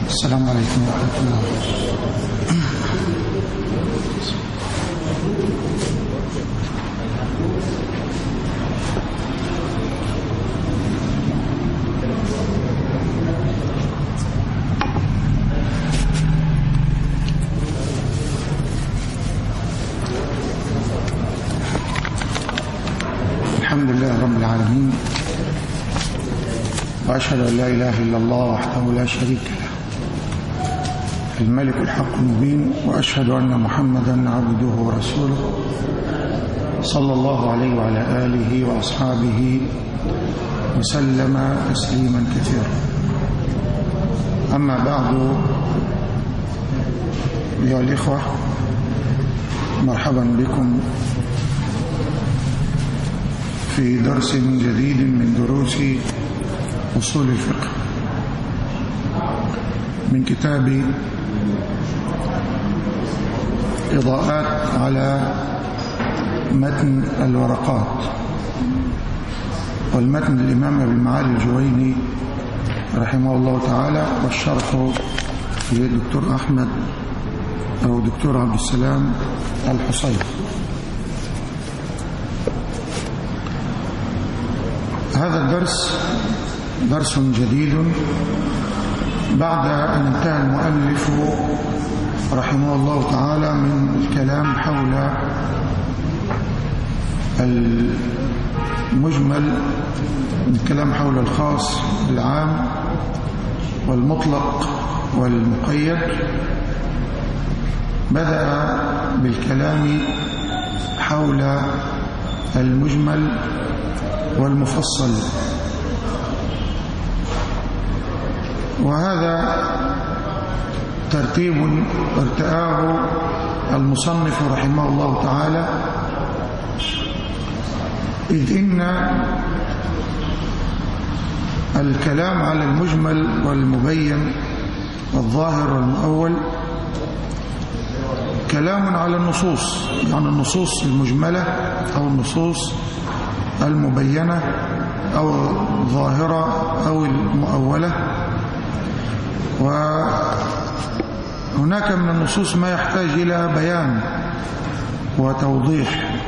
السلام عليكم ورحمة الله وبركاته الحمد لله رب العالمين وأشهد أن لا إله إلا الله وحده لا شريك له الملك الحق المبين وأشهد أن محمدا عبده ورسوله صلى الله عليه وعلى آله وأصحابه وسلم تسليما كثيرا أما بعد أيها الإخوة مرحبا بكم في درس جديد من دروس أصول الفقه من كتاب إضاءات على متن الورقات والمتن الإمام أبي المعالي الجويني رحمه الله تعالى والشرح للدكتور أحمد أو دكتور عبد السلام الحصين هذا الدرس درس جديد بعد أن انتهى المؤلف رحمه الله تعالى من الكلام حول المجمل الكلام حول الخاص العام والمطلق والمقيد بدأ بالكلام حول المجمل والمفصل وهذا ترتيب ارتآه المصنف رحمه الله تعالى إذ إن الكلام على المجمل والمبين والظاهر والمؤول كلام على النصوص يعني النصوص المجملة أو النصوص المبينة أو الظاهرة أو المؤولة وهناك من النصوص ما يحتاج إلى بيان وتوضيح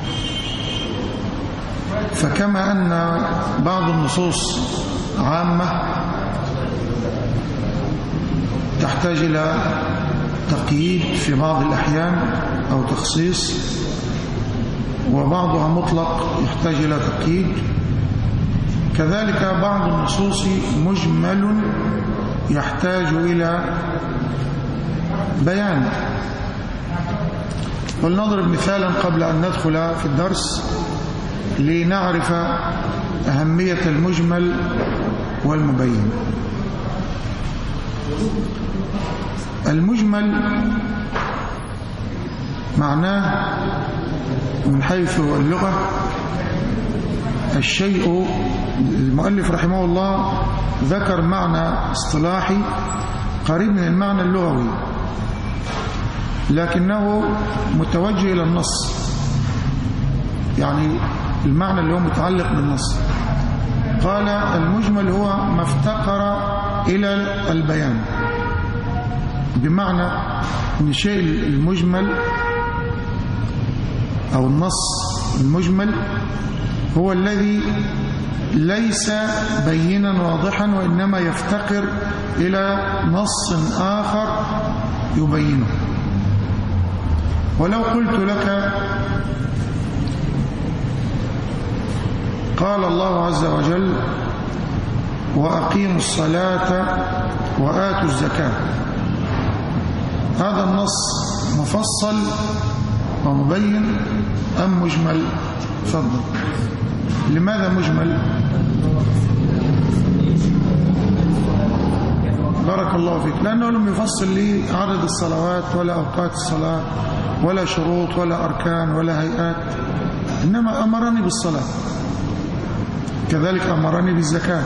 فكما أن بعض النصوص عامة تحتاج إلى تقييد في بعض الأحيان أو تخصيص وبعضها مطلق يحتاج إلى تقييد كذلك بعض النصوص مجمل يحتاج إلى بيان ولنضرب مثالا قبل أن ندخل في الدرس لنعرف أهمية المجمل والمبين المجمل معناه من حيث اللغة الشيء المؤلف رحمه الله ذكر معنى اصطلاحي قريب من المعنى اللغوي لكنه متوجه إلى النص يعني المعنى اللي هو متعلق بالنص قال المجمل هو ما افتقر إلى البيان بمعنى ان الشيء المجمل أو النص المجمل هو الذي ليس بينا واضحا وإنما يفتقر إلى نص آخر يبينه ولو قلت لك قال الله عز وجل وأقيموا الصلاة وآتوا الزكاة هذا النص مفصل ومبين أم مجمل تفضل لماذا مجمل بارك الله فيك لأنه لم يفصل لي عدد الصلوات ولا أوقات الصلاة ولا شروط ولا أركان ولا هيئات إنما أمرني بالصلاة كذلك أمرني بالزكاة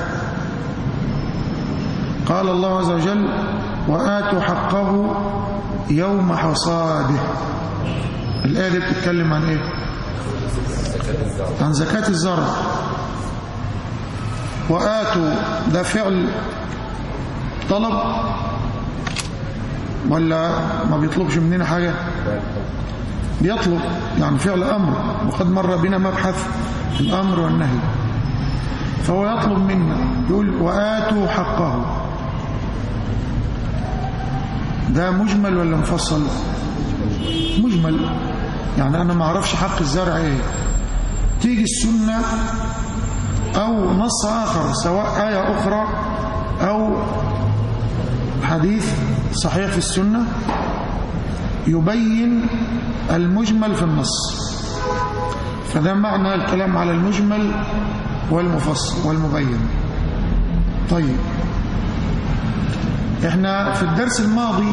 قال الله عز وجل وآتوا حقه يوم حصاده الآية دي بتتكلم عن إيه عن زكاة الزرع وآتوا ده فعل طلب ولا ما بيطلبش مننا حاجة بيطلب يعني فعل أمر وقد مر بنا مبحث الأمر والنهي فهو يطلب منا يقول وآتوا حقه ده مجمل ولا مفصل مجمل يعني أنا ما أعرفش حق الزرع إيه تيجي السنة أو نص آخر سواء آية أخرى أو حديث صحيح في السنة يبين المجمل في النص فده معنى الكلام على المجمل والمفصل والمبين طيب احنا في الدرس الماضي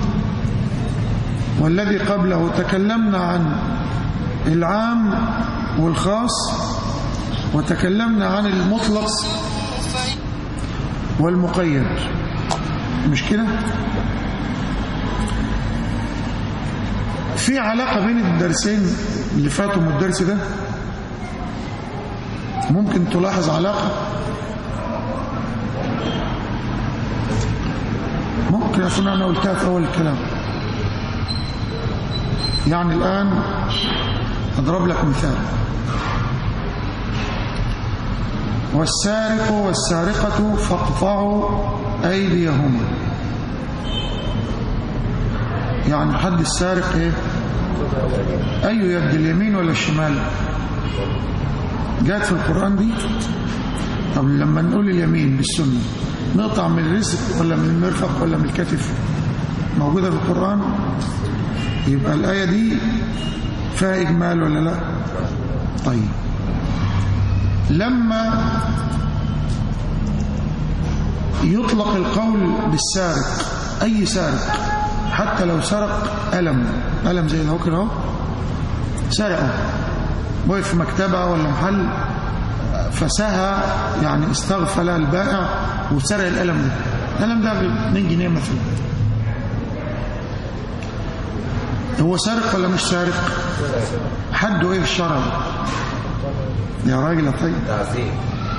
والذي قبله تكلمنا عن العام والخاص وتكلمنا عن المطلق والمقيد مش كده في علاقة بين الدرسين اللي فاتوا من الدرس ده ممكن تلاحظ علاقة ممكن أكون أنا قلتها في أول الكلام يعني الآن أضرب لك مثال والسارق والسارقة فاقطعوا أيديهما يعني حد السارق ايه أي يد اليمين ولا الشمال جاءت في القرآن دي طب لما نقول اليمين بالسنة نقطع من الرزق ولا من المرفق ولا من الكتف موجودة في القرآن يبقى الآية دي فيها إجمال ولا لا طيب لما يطلق القول بالسارق أي سارق حتى لو سرق ألم ألم زي ده كده اهو سرقه وقف في مكتبة ولا محل فسهى يعني استغفل البائع وسرق الألم ده الألم ده ب 2 جنيه مثلا هو سارق ولا مش سارق حده ايه في الشرع يا راجل طيب تعزيز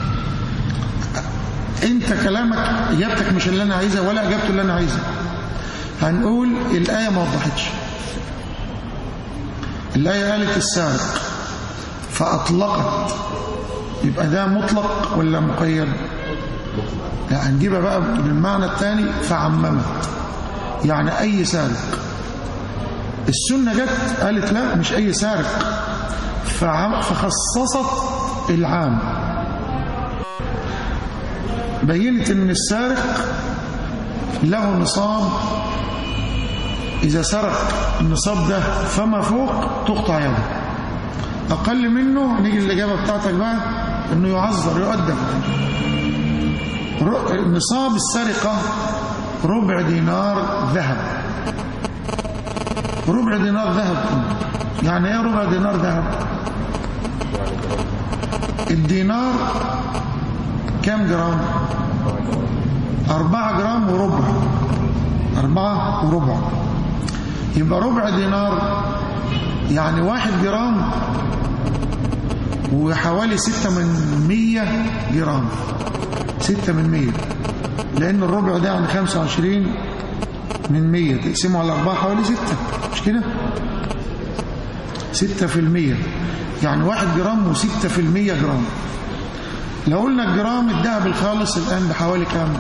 انت كلامك اجابتك مش اللي انا عايزها ولا اجابته اللي انا عايزها هنقول الايه ما وضحتش الايه قالت السارق فاطلقت يبقى ده مطلق ولا مقيد لا هنجيبها بقى بالمعنى الثاني فعممت يعني اي سارق السنه جت قالت لا مش اي سارق فعم- فخصصت العام بينت ان السارق له نصاب اذا سرق النصاب ده فما فوق تقطع يده اقل منه نيجي الاجابه بتاعتك بقى انه يعذر يؤدب ر- نصاب السرقه ربع دينار ذهب ربع دينار ذهب يعني ايه ربع دينار ذهب الدينار كم جرام أربعة جرام وربع أربعة وربع يبقى ربع دينار يعني واحد جرام وحوالي ستة من مية جرام ستة من مية لأن الربع ده يعني خمسة وعشرين من مية تقسمه على أربعة حوالي ستة مش كده ستة في المية يعني واحد جرام وستة في المية جرام لو قلنا الجرام الذهب الخالص الآن بحوالي كام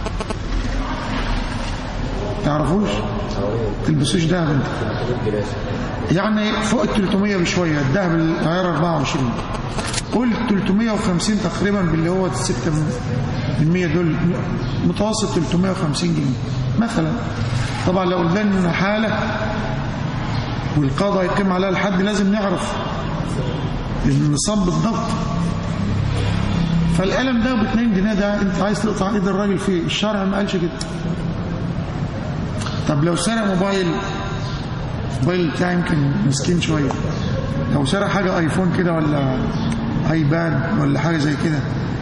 تعرفوش تلبسوش ذهب انت يعني فوق ال 300 بشوية الذهب العيار 24 قول 350 تقريبا باللي هو 6 من 100 دول متوسط 350 جنيه مثلا طبعا لو قلنا ان حالة والقضاء يقيم عليها الحد لازم نعرف النصاب بالضبط فالقلم ده ب 2 جنيه ده انت عايز تقطع ايد الراجل فيه الشرع ما قالش كده طب لو سرق موبايل موبايل بتاعي يمكن مسكين شويه لو سرق حاجه ايفون كده ولا ايباد ولا حاجه زي كده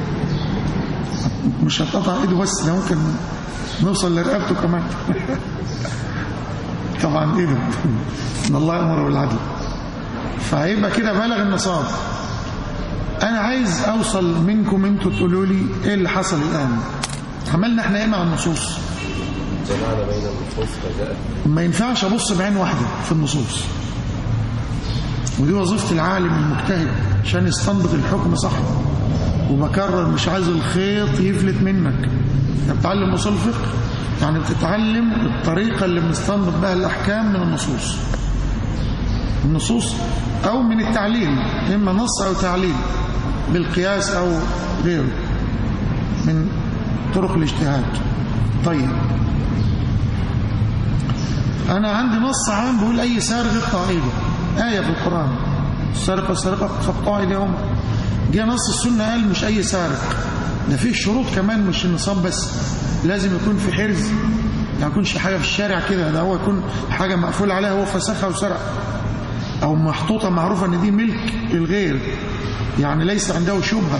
مش هتقطع ايده بس ده ممكن نوصل لرقبته كمان طبعا ايده ان الله يامر بالعدل فهيبقى كده بلغ النصاب انا عايز اوصل منكم انتوا تقولوا لي ايه اللي حصل الان عملنا احنا ايه مع النصوص جمعنا بين النصوص فجاءت ما ينفعش ابص بعين واحده في النصوص ودي وظيفه العالم المجتهد عشان يستنبط الحكم صح وبكرر مش عايز الخيط يفلت منك انت بتتعلم اصول الفقه يعني بتتعلم الطريقه اللي بنستنبط بها الاحكام من النصوص النصوص او من التعليل اما نص او تعليل بالقياس او غيره من طرق الاجتهاد طيب أنا عندي نص عام بيقول أي سارق يقطع إيده آية في القرآن السارق والسارقة فاقطعوا إيديهم جه نص السنة قال مش أي سارق ده فيه شروط كمان مش النصاب بس لازم يكون في حرز ما يكونش حاجة في الشارع كده ده هو يكون حاجة مقفول عليها هو فسخها وسرق أو محطوطة معروفة إن دي ملك الغير يعني ليس عنده شبهة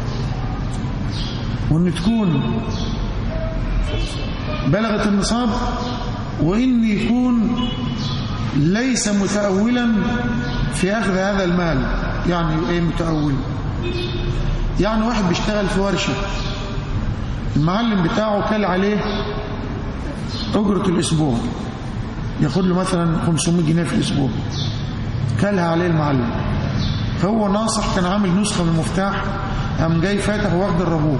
وإن تكون بلغت النصاب وإن يكون ليس متأولا في أخذ هذا المال يعني إيه متأول يعني واحد بيشتغل في ورشة المعلم بتاعه كل عليه أجرة الأسبوع ياخد له مثلا 500 جنيه في الأسبوع كلها عليه المعلم هو ناصح كان عامل نسخة من المفتاح قام جاي فاتح واخد الربوب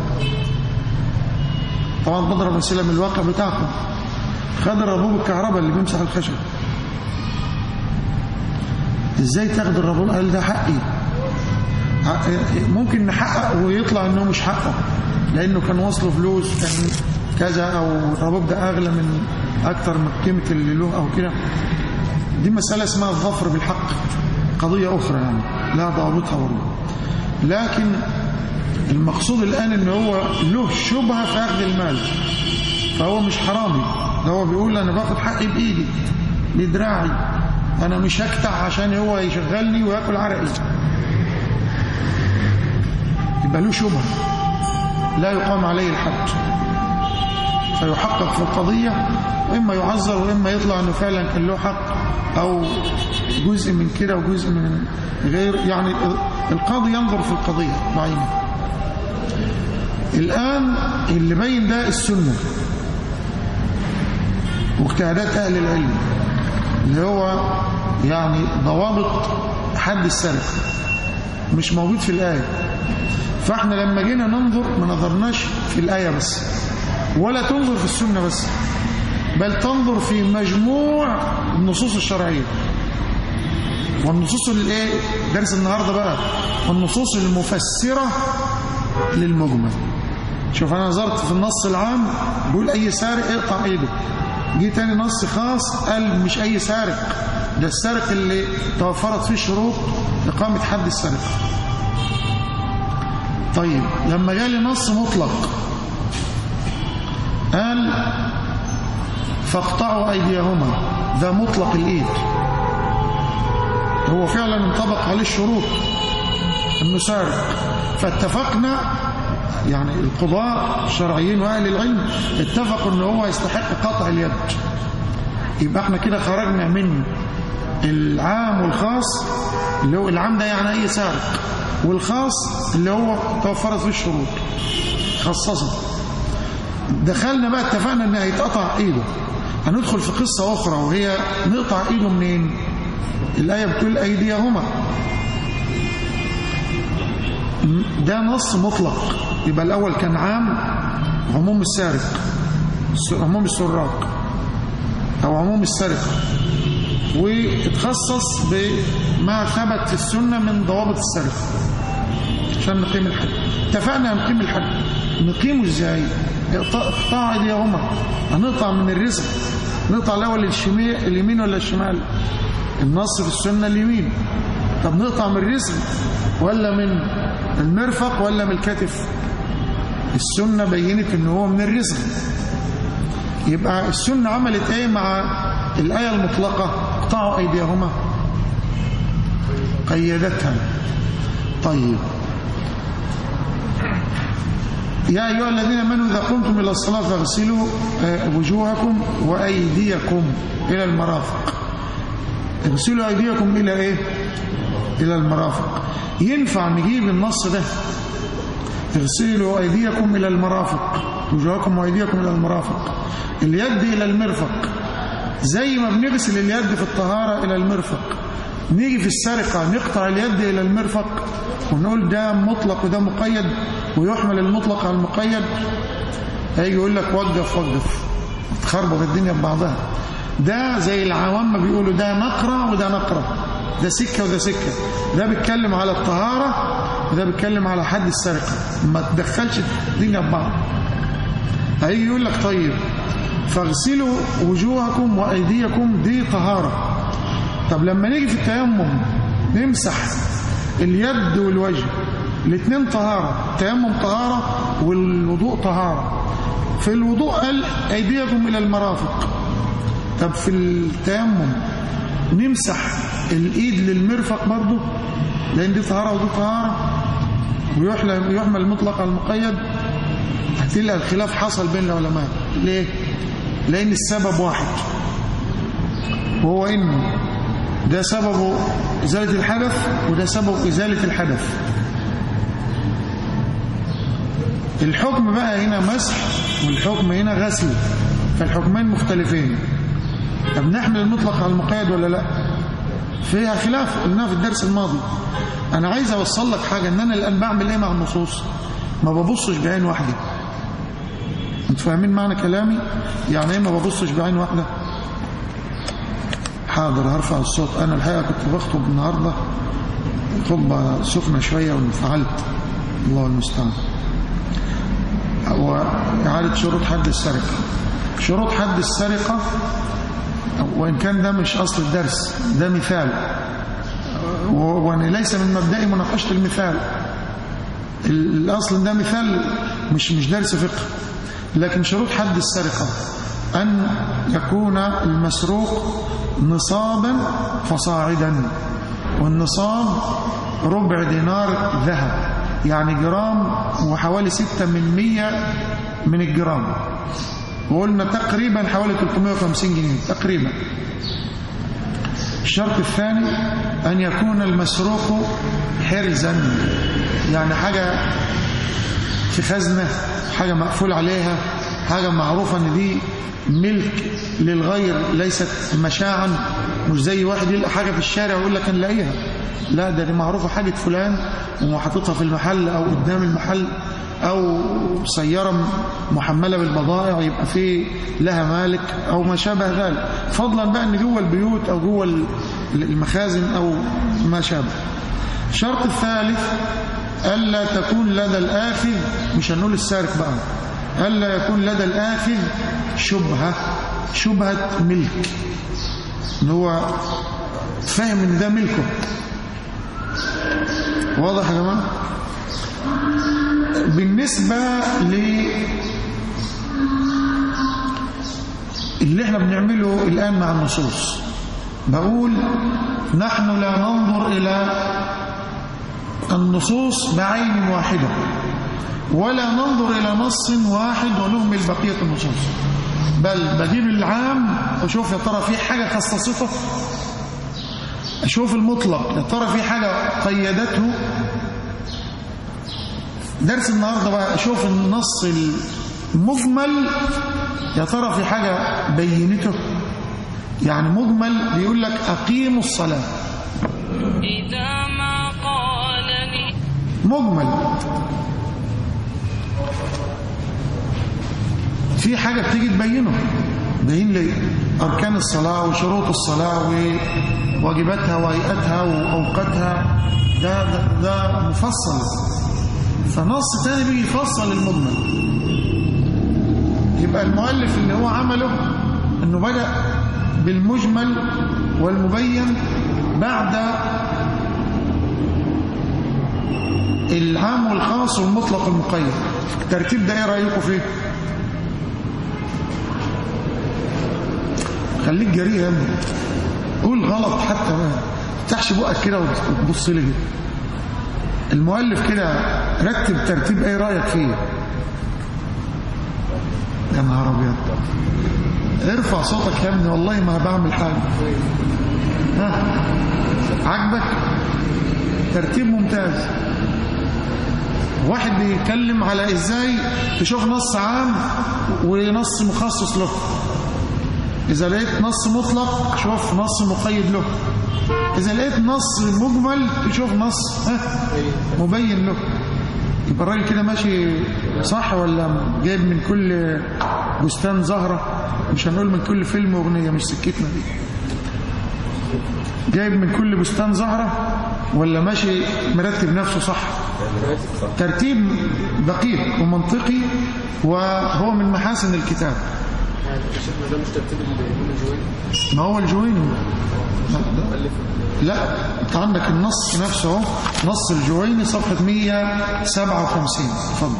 طبعا بضرب امثله من الواقع بتاعكم خد الربوب الكهرباء اللي بيمسح الخشب ازاي تاخد الربوب قال ده حقي ممكن نحقق ويطلع انه مش حقه لانه كان واصله فلوس كان كذا او الربوب ده اغلى من اكتر من قيمه اللي له او كده دي مساله اسمها الظفر بالحق قضيه اخرى يعني لا ضابطها برضه لكن المقصود الآن ان هو له شبهة في أخذ المال فهو مش حرامي ده هو بيقول أنا باخد حقي بإيدي بدراعي أنا مش هكتع عشان هو يشغلني وياكل عرقي يبقى له شبهة لا يقام عليه الحد فيحقق في القضية وإما يعذر وإما يطلع أنه فعلا كان له حق أو جزء من كده وجزء من غير يعني القاضي ينظر في القضية بعينه الآن اللي بين ده السنة واجتهادات أهل العلم اللي هو يعني ضوابط حد السلف مش موجود في الآية فاحنا لما جينا ننظر ما نظرناش في الآية بس ولا تنظر في السنة بس بل تنظر في مجموع النصوص الشرعية والنصوص الايه درس النهارده بقى النصوص المفسرة للمجمل شوف انا نظرت في النص العام بيقول اي سارق اقطع ايده جه تاني نص خاص قال مش اي سارق ده السارق اللي توفرت فيه شروط اقامه حد السرقه طيب لما جالي نص مطلق قال فاقطعوا ايديهما ده مطلق الايد هو فعلا انطبق عليه الشروط انه سارق فاتفقنا يعني القضاء الشرعيين واهل العلم اتفقوا ان هو يستحق قطع اليد يبقى احنا كده خرجنا من العام والخاص اللي هو العام ده يعني اي سارق والخاص اللي هو توفرت فيه الشروط خصصت دخلنا بقى اتفقنا ان هيتقطع ايده هندخل في قصة اخرى وهي نقطع ايده منين الايه بتقول ايديهما ده نص مطلق يبقى الأول كان عام عموم السارق عموم السراق أو عموم السرقة واتخصص بما ثبت في السنة من ضوابط السرقة عشان نقيم الحد اتفقنا نقيم الحد نقيمه ازاي اقطاع ايديهما هنقطع من الرزق نقطع الاول اليمين ولا الشمال النص في السنة اليمين طب نقطع من الرزق ولا من المرفق ولا من الكتف السنة بينت ان هو من الرزق يبقى السنة عملت ايه مع الآية المطلقة اقطعوا ايديهما قيدتها طيب يا أيها الذين امنوا إذا قمتم إلى الصلاة فاغسلوا وجوهكم وأيديكم إلى المرافق اغسلوا أيديكم إلى إيه إلى المرافق ينفع نجيب النص ده اغسلوا أيديكم إلى المرافق وجوهكم وأيديكم إلى المرافق اليد إلى المرفق زي ما بنغسل اليد في الطهارة إلى المرفق نيجي في السرقة نقطع اليد إلى المرفق ونقول ده مطلق وده مقيد ويحمل المطلق على المقيد هيجي يقول لك وقف وقف تخربط الدنيا ببعضها ده زي العوام ما بيقولوا ده نقرة وده نقرة ده سكة وده سكة ده بيتكلم على الطهارة وده بيتكلم على حد السرقة ما تدخلش الدنيا ببعض هيجي يقول لك طيب فاغسلوا وجوهكم وأيديكم دي طهارة طب لما نيجي في التيمم نمسح اليد والوجه الاثنين طهارة التيمم طهارة والوضوء طهارة في الوضوء قال أيديكم إلى المرافق طب في التيمم نمسح الإيد للمرفق برضه لأن دي طهارة ودي طهارة ويحمل يحمل المطلق على المقيد هتلاقي الخلاف حصل بين العلماء ليه؟ لأن السبب واحد وهو إنه ده سببه إزالة الحدث وده سبب إزالة الحدث الحكم بقى هنا مسح والحكم هنا غسل فالحكمين مختلفين طب نحمل المطلق على المقيد ولا لا فيها خلاف قلناها في الدرس الماضي انا عايز اوصل لك حاجه ان انا الان بعمل ايه مع النصوص ما ببصش بعين واحده انتوا فاهمين معنى كلامي يعني ايه ما ببصش بعين واحده حاضر هرفع الصوت انا الحقيقه كنت بخطب النهارده خطبه سخنه شويه وانفعلت الله المستعان وإعادة شروط حد السرقة شروط حد السرقة وإن كان ده مش أصل الدرس ده مثال وأن ليس من مبدأ مناقشة المثال الأصل ده مثال مش مش درس فقه لكن شروط حد السرقة أن يكون المسروق نصابا فصاعدا والنصاب ربع دينار ذهب يعني جرام وحوالي ستة من مية من الجرام وقلنا تقريبا حوالي 350 جنيه تقريبا الشرط الثاني أن يكون المسروق حرزا يعني حاجة في خزنة حاجة مقفول عليها حاجة معروفة ان دي ملك للغير ليست مشاعا مش زي واحد يلقى حاجة في الشارع ويقول لك نلاقيها لا ده دي معروفة حاجة فلان وحاططها في المحل أو قدام المحل أو سيارة محملة بالبضائع يبقى في لها مالك أو ما شابه ذلك فضلا بقى أن جوه البيوت أو جوه المخازن أو ما شابه الشرط الثالث ألا تكون لدى الآخذ مش هنقول السارق بقى ألا يكون لدى الآخذ شبهة شبهة ملك ان هو فاهم ان ده ملكه واضح يا جماعه بالنسبه ل اللي احنا بنعمله الان مع النصوص بقول نحن لا ننظر الى النصوص بعين واحده ولا ننظر الى نص واحد ونهمل بقيه النصوص بل بجيب العام واشوف يا ترى في حاجه خصصته اشوف المطلق يا ترى في حاجه قيدته درس النهارده بقى اشوف النص المجمل يا ترى في حاجه بينته يعني مجمل بيقول لك اقيموا الصلاه إذا ما قال لي مجمل في حاجة بتيجي تبينه بين لي أركان الصلاة وشروط الصلاة وواجباتها وهيئتها وأوقاتها ده, ده, ده مفصل فنص تاني بيجي يفصل المجمل يبقى المؤلف اللي هو عمله انه بدأ بالمجمل والمبين بعد العام والخاص والمطلق والمقيد الترتيب ده ايه رايكم فيه خليك جريء يا ابني قول غلط حتى ما تفتحش بقك كده وتبص لي كده المؤلف كده رتب ترتيب ايه رايك فيه يا نهار ابيض ارفع صوتك يا ابني والله ما بعمل حاجه ها عجبك ترتيب ممتاز واحد بيتكلم على ازاي تشوف نص عام ونص مخصص له اذا لقيت نص مطلق شوف نص مقيد له اذا لقيت نص مجمل تشوف نص ها مبين له يبقى الراجل كده ماشي صح ولا جايب من كل بستان زهرة مش هنقول من كل فيلم واغنية مش سكتنا دي جايب من كل بستان زهرة ولا ماشي مرتب نفسه صح ترتيب دقيق ومنطقي وهو من محاسن الكتاب يعني شيخنا ده مش ترتيب الإمام الجويني ما هو الجويني لا انت عندك النص نفسه اهو نص الجويني صفحة 157 اتفضل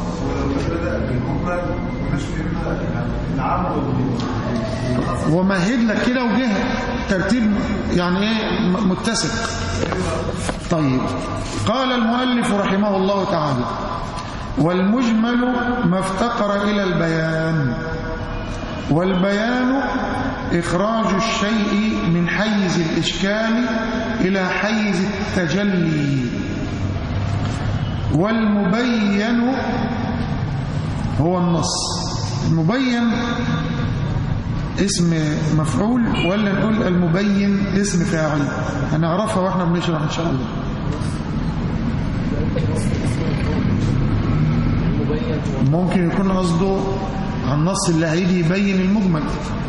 ومهد لك كده وجه ترتيب يعني ايه م- متسق طيب قال المؤلف رحمه الله تعالى والمجمل ما افتقر إلى البيان والبيان إخراج الشيء من حيز الإشكال إلى حيز التجلي والمبين هو النص المبين اسم مفعول ولا نقول المبين اسم فاعل هنعرفها واحنا بنشرح ان شاء الله المبين هو ممكن يكون قصده عن النص اللي هيجي يبين المجمل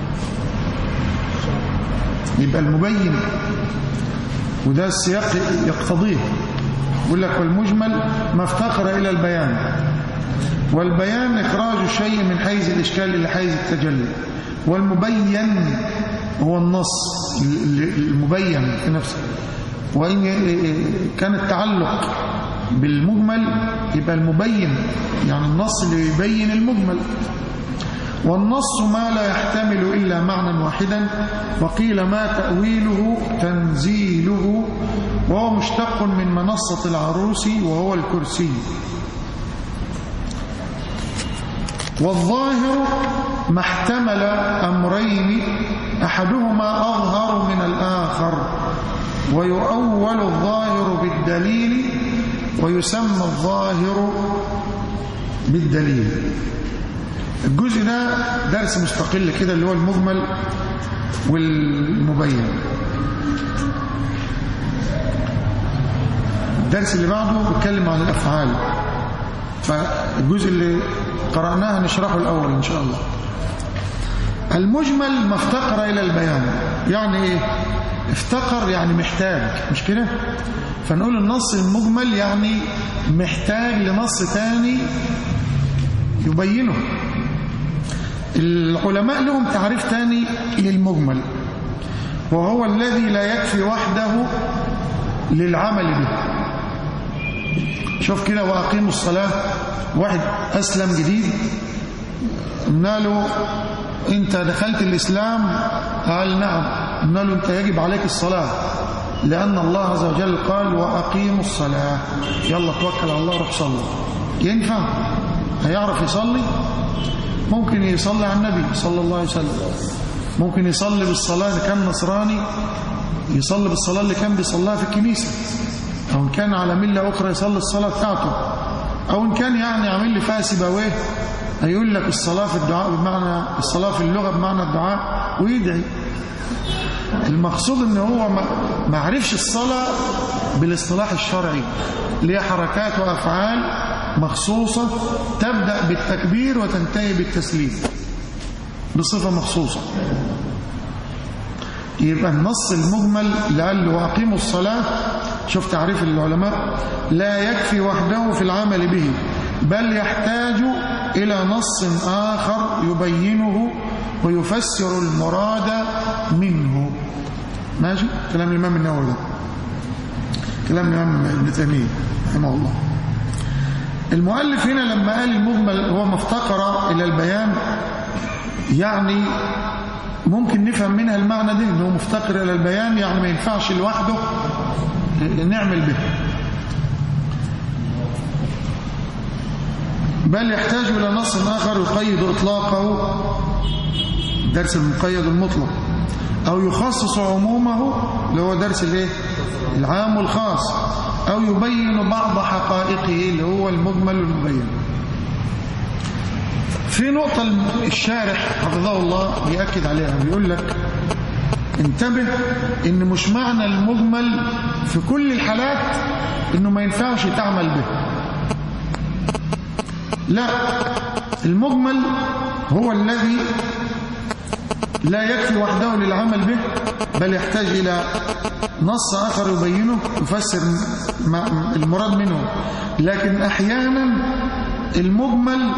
يبقى المبين وده السياق يقتضيه يقول لك والمجمل ما افتقر إلى البيان والبيان إخراج الشيء من حيز الإشكال إلى حيز التجلي والمبين هو النص المبين في نفسه وإن كان التعلق بالمجمل يبقى المبين يعني النص اللي يبين المجمل والنص ما لا يحتمل إلا معنى واحدا وقيل ما تأويله تنزيله وهو مشتق من منصة العروس وهو الكرسي والظاهر ما احتمل أمرين أحدهما أظهر من الآخر ويؤول الظاهر بالدليل ويسمى الظاهر بالدليل الجزء ده درس مستقل كده اللي هو المجمل والمبين الدرس اللي بعده بيتكلم عن الأفعال فالجزء اللي قرأناه نشرحه الأول إن شاء الله المجمل ما افتقر إلى البيان يعني إيه افتقر يعني محتاج مش كده فنقول النص المجمل يعني محتاج لنص تاني يبينه العلماء لهم تعريف تاني للمجمل وهو الذي لا يكفي وحده للعمل به شوف كده وأقيموا الصلاة واحد أسلم جديد قلنا له أنت دخلت الإسلام قال نعم قلنا له أنت يجب عليك الصلاة لأن الله عز وجل قال وأقيموا الصلاة يلا توكل على الله روح صلي ينفع هيعرف يصلي ممكن يصلي على النبي صلى الله عليه وسلم ممكن يصلي بالصلاة اللي كان نصراني يصلي بالصلاة اللي كان بيصليها في الكنيسة أو إن كان على ملة أخرى يصلي الصلاة بتاعته أو إن كان يعني عامل لي فيها سيبويه هيقول لك الصلاة في الدعاء بمعنى الصلاة في اللغة بمعنى الدعاء ويدعي المقصود ان هو ما ما عرفش الصلاة بالاصطلاح الشرعي ليها حركات وأفعال مخصوصة تبدأ بالتكبير وتنتهي بالتسليم بصفة مخصوصة يبقى النص المجمل اللي قال له وأقيموا الصلاة شوف تعريف العلماء لا يكفي وحده في العمل به بل يحتاج إلى نص آخر يبينه ويفسر المراد منه ماشي كلام الإمام النووي ده كلام الإمام ابن تيمية رحمه الله المؤلف هنا لما قال المجمل هو ما افتقر إلى البيان يعني ممكن نفهم منها المعنى ده انه مفتقر الى البيان يعني ما ينفعش لوحده نعمل به بل يحتاج الى نص اخر يقيد اطلاقه درس المقيد المطلق او يخصص عمومه اللي هو درس الايه العام والخاص أو يبين بعض حقائقه اللي هو المجمل والمبين في نقطة الشارح حفظه الله بيأكد عليها بيقول لك انتبه ان مش معنى المجمل في كل الحالات انه ما ينفعش تعمل به لا المجمل هو الذي لا يكفي وحده للعمل به بل يحتاج إلى نص آخر يبينه يفسر ما- المراد منه لكن أحيانا المجمل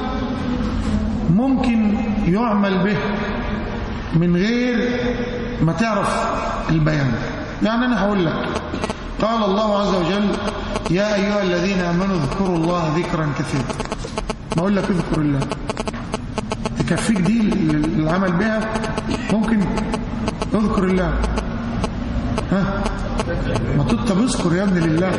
ممكن يعمل به من غير ما تعرف البيان يعني أنا هقول لك قال الله عز وجل يا أيها الذين آمنوا اذكروا الله ذكرا كثيرا ما أقول لك اذكر الله تكفيك دي العمل بها ممكن اذكر الله ها ما طب اذكر يا ابن لله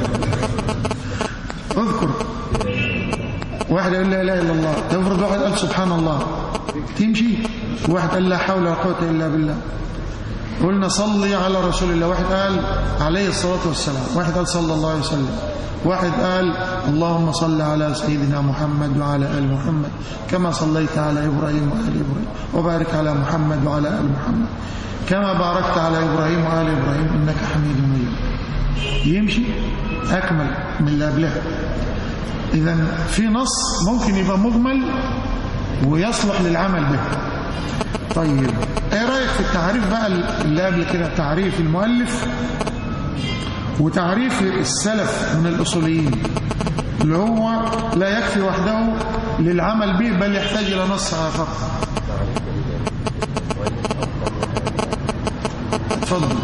اذكر واحد يقول لا اله الا الله تفرض واحد قال سبحان الله تمشي واحد قال لا حول ولا قوه الا بالله قلنا صلي على رسول الله واحد قال عليه الصلاه والسلام واحد قال صلى الله عليه وسلم واحد قال اللهم صل على سيدنا محمد وعلى ال محمد كما صليت على ابراهيم وال ابراهيم وبارك على محمد وعلى ال محمد كما باركت على ابراهيم وال ابراهيم انك حميد مجيد يمشي اكمل من اللي قبلها اذا في نص ممكن يبقى مجمل ويصلح للعمل به طيب ايه رايك في التعريف بقى اللي قبل كده تعريف المؤلف وتعريف السلف من الاصوليين اللي هو لا يكفي وحده للعمل به بل يحتاج الى نص اخر اتفضل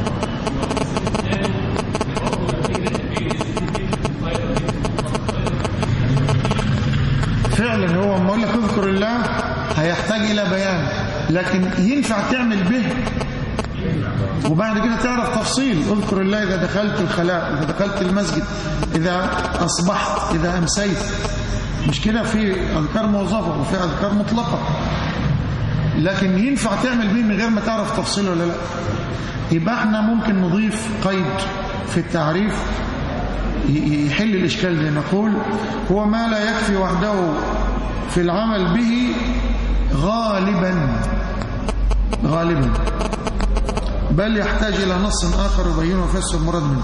فعلا هو لما اقول لك اذكر الله هيحتاج الى بيان لكن ينفع تعمل به وبعد كده تعرف تفصيل اذكر الله اذا دخلت الخلاء اذا دخلت المسجد اذا اصبحت اذا امسيت مش كده في اذكار موظفه وفي اذكار مطلقه لكن ينفع تعمل به من غير ما تعرف تفصيل ولا لا يبقى احنا ممكن نضيف قيد في التعريف يحل الإشكال ده نقول هو ما لا يكفي وحده في العمل به غالبا غالبا بل يحتاج إلى نص آخر يبين ويفسر المراد منه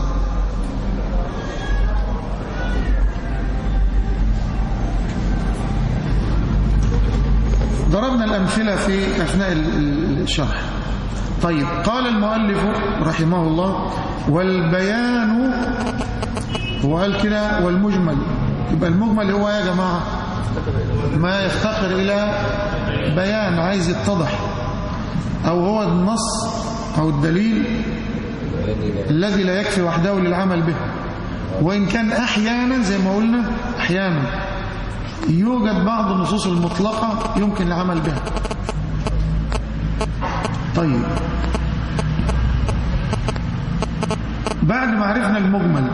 ضربنا الأمثلة في أثناء الشرح طيب قال المؤلف رحمه الله والبيان هو قال كده والمجمل يبقى المجمل هو يا جماعة ما يفتقر إلى بيان عايز يتضح أو هو النص أو الدليل الذي لا يكفي وحده للعمل به وإن كان أحيانا زي ما قلنا أحيانا يوجد بعض النصوص المطلقة يمكن العمل بها طيب بعد ما عرفنا المجمل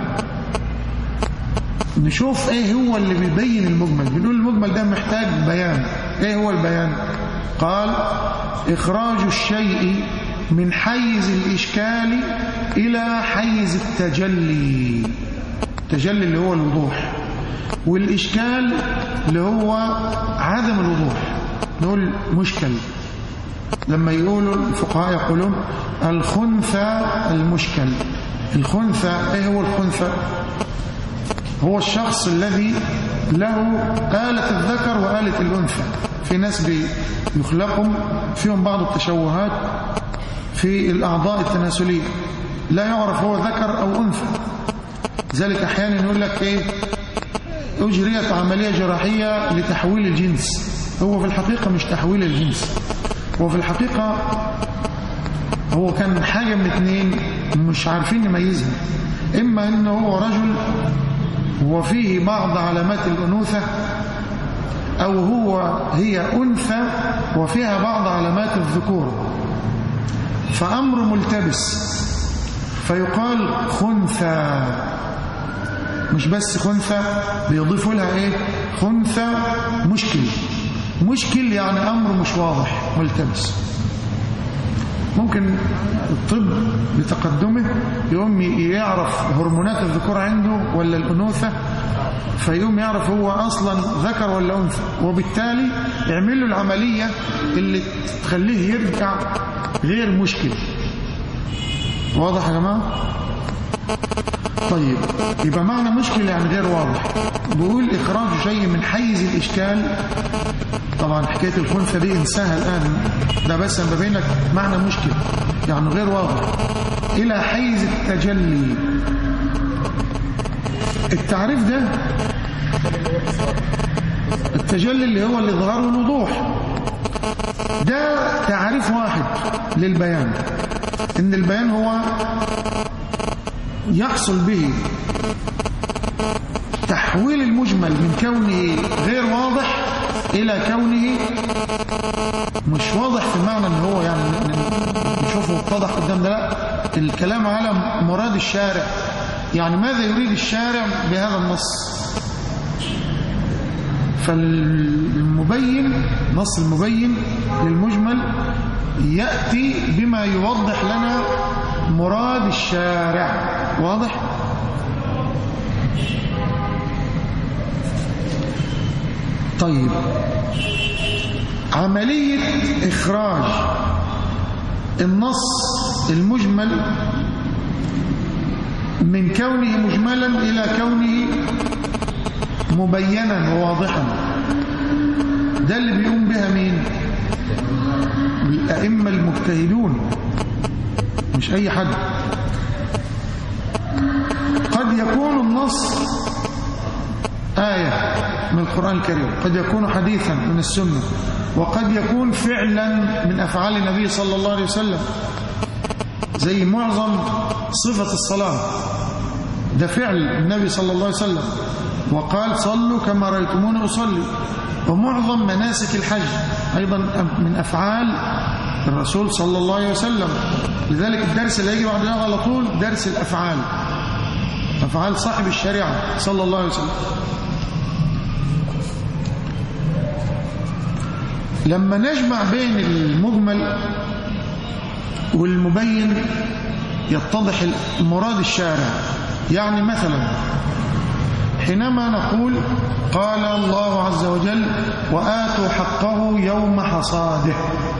نشوف ايه هو اللي بيبين المجمل بنقول المجمل ده محتاج بيان ايه هو البيان قال اخراج الشيء من حيز الاشكال الى حيز التجلي التجلي اللي هو الوضوح والاشكال اللي هو عدم الوضوح نقول مشكل لما يقولوا الفقهاء يقولون الخنثى المشكل الخنثى ايه هو الخنثى هو الشخص الذي له آلة الذكر وآلة الأنثى في ناس بيخلقهم فيهم بعض التشوهات في الأعضاء التناسلية لا يعرف هو ذكر أو أنثى ذلك أحيانا يقول لك إيه أجريت عملية جراحية لتحويل الجنس هو في الحقيقة مش تحويل الجنس هو في الحقيقة هو كان حاجة من اتنين مش عارفين نميزها إما إنه هو رجل وفيه بعض علامات الأنوثة أو هو هي أنثى وفيها بعض علامات الذكور فأمر ملتبس فيقال خنثى مش بس خنثى بيضيفوا لها ايه خنثى مشكل مشكل يعني أمر مش واضح ملتبس ممكن الطب بتقدمه يقوم يعرف هرمونات الذكور عنده ولا الأنوثة فيقوم يعرف هو أصلا ذكر ولا أنثى وبالتالي يعمل له العملية اللي تخليه يرجع غير مشكل واضح يا جماعة؟ طيب يبقى معنى مشكلة يعني غير واضح بيقول إخراج شيء من حيز الإشكال طبعا حكاية الخنثى دي انساها الآن ده بس أنا ببين لك معنى مشكلة يعني غير واضح إلى حيز التجلي التعريف ده التجلي اللي هو الإظهار والوضوح ده تعريف واحد للبيان إن البيان هو يحصل به تحويل المجمل من كونه غير واضح إلى كونه مش واضح في معنى ان هو يعني نشوفه اتضح قدام ده لا الكلام على مراد الشارع يعني ماذا يريد الشارع بهذا النص فالمبين نص المبين للمجمل يأتي بما يوضح لنا مراد الشارع واضح طيب عملية إخراج النص المجمل من كونه مجملا إلى كونه مبينا وواضحا ده اللي بيقوم بها مين الأئمة المجتهدون مش أي حد قد يكون النص آية من القرآن الكريم قد يكون حديثا من السنة وقد يكون فعلا من أفعال النبي صلى الله عليه وسلم زي معظم صفة الصلاة ده فعل النبي صلى الله عليه وسلم وقال صلوا كما رأيتموني أصلي ومعظم مناسك الحج أيضا من أفعال الرسول صلى الله عليه وسلم لذلك الدرس اللي يجي بعد على طول درس الأفعال أفعال صاحب الشريعة صلى الله عليه وسلم لما نجمع بين المجمل والمبين يتضح مراد الشارع يعني مثلا حينما نقول قال الله عز وجل وآتوا حقه يوم حصاده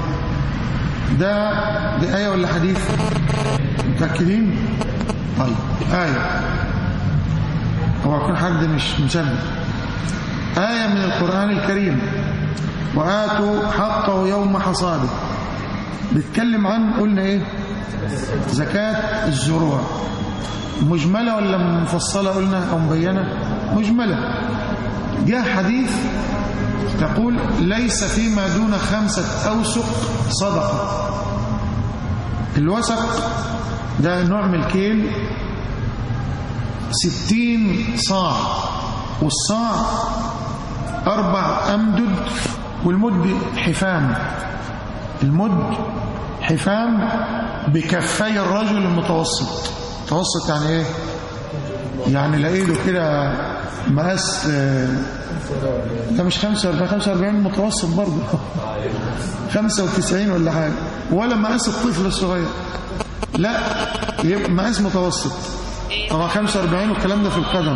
ده دي آية ولا حديث متأكدين طيب آية هو يكون حد مش مسمى آية من القرآن الكريم وآتوا حقه يوم حصاده بيتكلم عن قلنا ايه زكاة الزروع مجملة ولا مفصلة قلنا أو مبينة مجملة جاء حديث تقول ليس فيما دون خمسة أوسق صدقة الوسق ده نوع من الكيل ستين صاع والصاع أربع أمدد والمد حفام المد حفام بكفي الرجل المتوسط متوسط يعني ايه يعني لقيله كده مقاس ده مش 45 45 متوسط برضه 95 ولا حاجه ولا مقاس الطفل الصغير لا يبقى مقاس متوسط طبعا 45 والكلام ده في القدم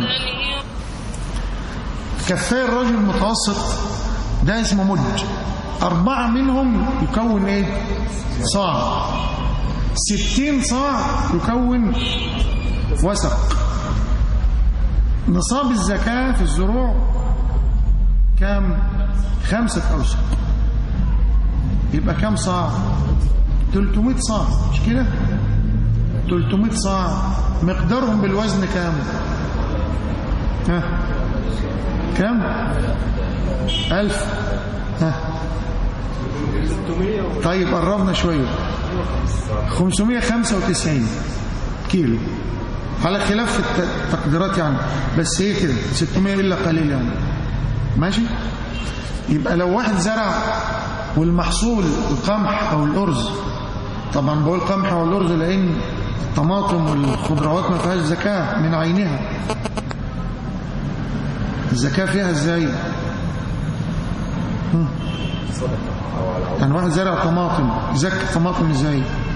كفاية الرجل المتوسط ده اسمه مد أربعة منهم يكون إيه صاع ستين صاع يكون وسق نصاب الزكاة في الزروع كام خمسة أوسق يبقى كام صاع 300 صاع مش كده 300 صاع مقدارهم بالوزن كام ها كام ألف ها طيب قربنا شوية 595 كيلو على خلاف التقديرات يعني بس هي كده 600 إلا قليل يعني ماشي يبقى لو واحد زرع والمحصول القمح أو الأرز طبعا بقول قمح أو الأرز لأن الطماطم والخضروات ما فيهاش زكاة من عينها الزكاة فيها ازاي يعني واحد زرع طماطم يزكي الطماطم ازاي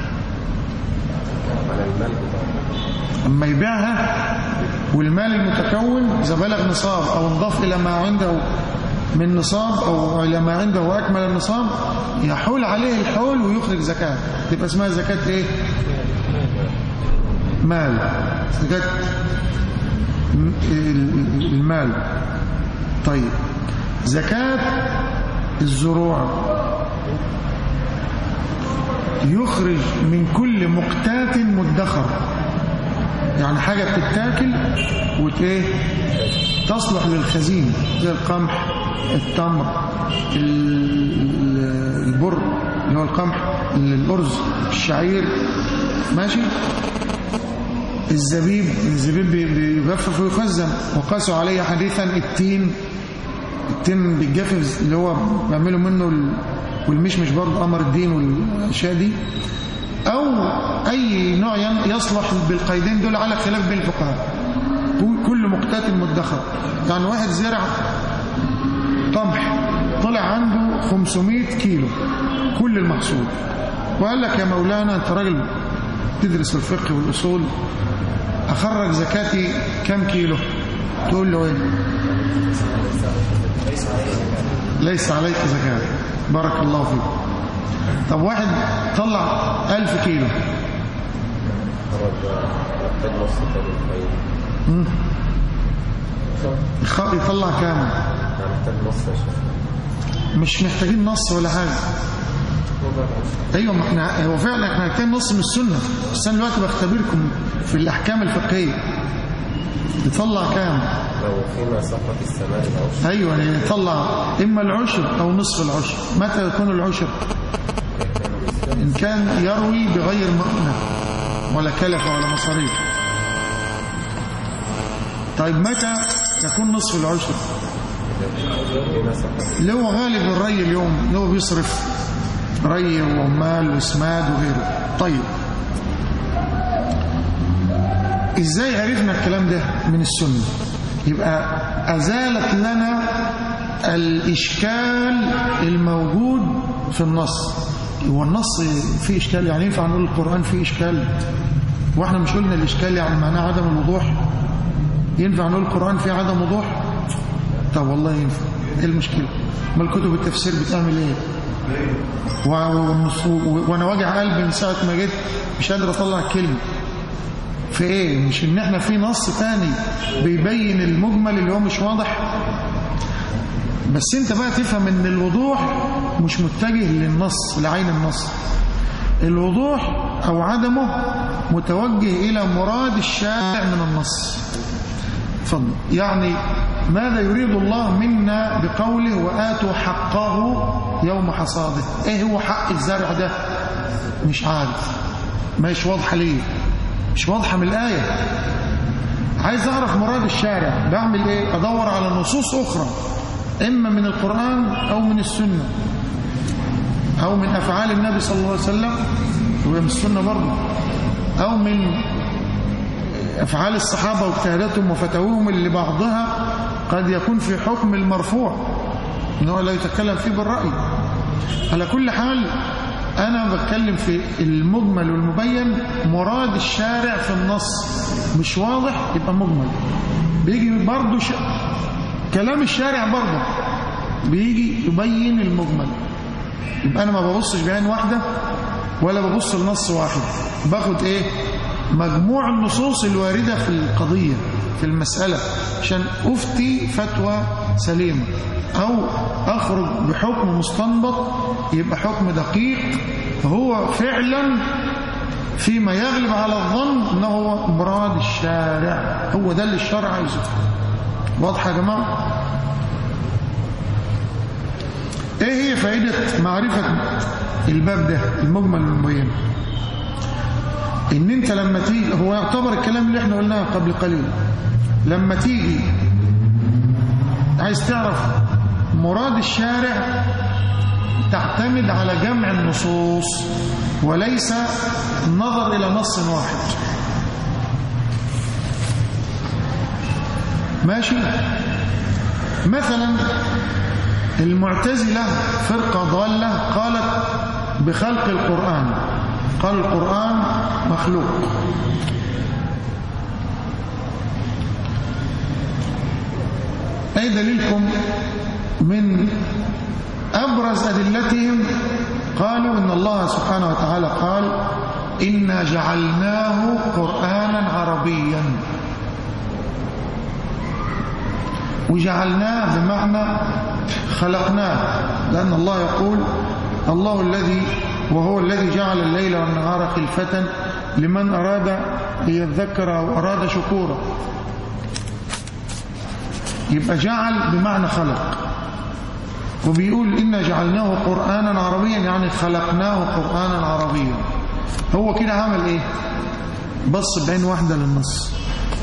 على المال بتاعه اما يبيعها والمال المتكون اذا بلغ نصاب او انضاف الى ما عنده من نصاب او الى ما عنده واكمل النصاب يحول عليه الحول ويخرج زكاه تبقى اسمها زكاه ايه مال زكاه م- ال- المال طيب زكاه الزروع يخرج من كل مقتات مدخر يعني حاجة بتتاكل وت ايه تصلح للخزين زي القمح التمر ال- ال- البر اللي هو القمح الأرز الشعير ماشي الزبيب الزبيب بي- بيجفف ويخزن وقاسوا عليه حديثا التين التين بيتجفف اللي هو بيعملوا منه ال- والمشمش برضه قمر الدين والاشياء دي او اي نوع ين- يصلح بالقيدين دول على خلاف بين الفقهاء كل- كل مقتات مدخر يعني واحد زرع قمح طلع عنده 500 كيلو كل المحصول وقال لك يا مولانا انت راجل تدرس الفقه والاصول اخرج زكاتي كم كيلو تقول له ايه ليس عليك زكاه بارك الله فيك طب واحد طلع ألف كيلو خرج محتاج نص تاني الخير مم. يخ- يطلع كام يعني محتاج نص يا شيخ مش محتاجين نص ولا حاجة ايوه ما احنا هو فعلا احنا محتاجين نص من السنة بس انا دلوقتي بختبركم في الاحكام الفقهية يطلع كام لو فيما سقط السماء العشر ايوه يطلع اما العشر او نصف العشر متى يكون العشر ان كان يروي بغير مؤنة ولا كلفة ولا مصاريف طيب متى يكون نصف العشر فيما سقط اللي هو غالب الري اليوم اللي هو بيصرف ري وعمال واسماد وغيره طيب ازاي عرفنا الكلام ده من السنة يبقى ازالت لنا الاشكال الموجود في النص هو النص فيه اشكال يعني ينفع نقول القرآن فيه اشكال واحنا مش قلنا الاشكال يعني معناه عدم الوضوح ينفع نقول القرآن فيه عدم وضوح طب والله ينفع ايه المشكلة ما الكتب التفسير بتعمل ايه و- والنص- و- وانا واجع قلبي من ساعة ما جيت مش قادر اطلع كلمة في ايه مش ان احنا في نص تاني بيبين المجمل اللي هو مش واضح بس انت بقى تفهم ان الوضوح مش متجه للنص لعين النص الوضوح او عدمه متوجه الى مراد الشارع من النص اتفضل يعني ماذا يريد الله منا بقوله وآتوا حقه يوم حصاده ايه هو حق الزرع ده مش عارف مش واضحه ليه مش واضحه من الآية عايز اعرف مراد الشارع بعمل ايه ادور على نصوص اخرى اما من القرآن او من السنة او من افعال النبي صلى الله عليه وسلم وهي من السنة برضه او من أفعال الصحابة واجتهاداتهم وفتاويهم اللي بعضها قد يكون في حكم المرفوع إنه لا يتكلم فيه بالرأي على كل حال أنا بتكلم في المجمل والمبين مراد الشارع في النص مش واضح يبقى مجمل بيجي برضه ش... كلام الشارع برضه بيجي يبين المجمل يبقى أنا ما ببصش بعين واحدة ولا ببص لنص واحد باخد إيه مجموع النصوص الواردة في القضية في المسألة عشان أفتي فتوى سليمة أو أخرج بحكم مستنبط يبقى حكم دقيق هو فعلا فيما يغلب على الظن أنه هو مراد الشارع هو ده اللي الشرع عايزه واضحة يا جماعة ايه هي فائدة معرفة الباب ده المجمل والمبين ان انت لما تيجي هو يعتبر الكلام اللي احنا قلناه قبل قليل لما تيجي عايز تعرف مراد الشارع تعتمد على جمع النصوص وليس النظر الى نص واحد ماشي مثلا المعتزلة فرقة ضالة قالت بخلق القرآن قال القرآن مخلوق أي دليلكم من أبرز أدلتهم قالوا إن الله سبحانه وتعالى قال إنا جعلناه قرآنا عربيا وجعلناه بمعنى خلقناه لأن الله يقول الله الذي وهو الذي جعل الليل والنهار خلفة لمن أراد أن يذكر أو أراد شكورا يبقى جعل بمعنى خلق وبيقول إنا جعلناه قرآنا عربيا يعني خلقناه قرآنا عربيا هو كده عمل إيه بص بعين واحدة للنص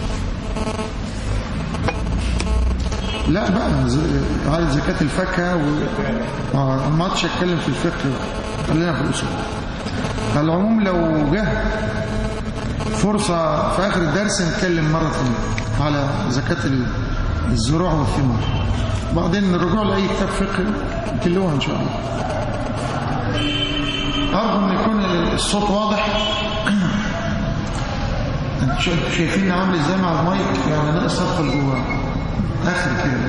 لا بقى ز- على زكاة الفاكهة و... آه، ما عادش اتكلم في الفقه بقى. خلينا في الأصول على العموم لو جه فرصة في آخر الدرس نتكلم مرة ثانية على زكاة ال- الزروع والثمار بعدين الرجوع لأي كتاب فقه تلوها إن شاء الله أرجو أن يكون الصوت واضح انتوا شا- شايفين عامل ازاي مع المايك يعني ناقص ادخل جواه اخر كده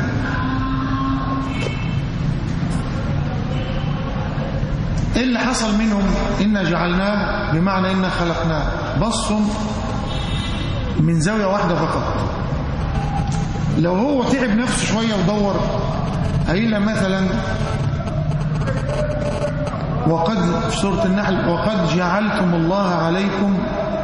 ايه اللي حصل منهم إنا جعلناه بمعنى إنا خلقناه بصوا من زاوية واحدة فقط لو هو تعب نفسه شوية ودور قايلة مثلا وقد في سورة النحل وقد جعلتم الله عليكم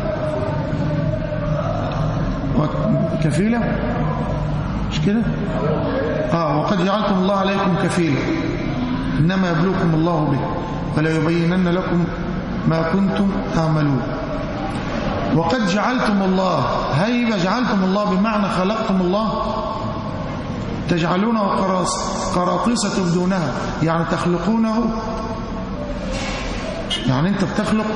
كفيلة مش كده آه وقد جعلتم الله عليكم كفيلة إنما يبلوكم الله به ولا يبينن لكم ما كنتم تعملون وقد جعلتم الله هيبة جعلتم الله بمعنى خلقتم الله تجعلونه قراص- قراطيس تبدونها يعني تخلقونه يعني انت بتخلق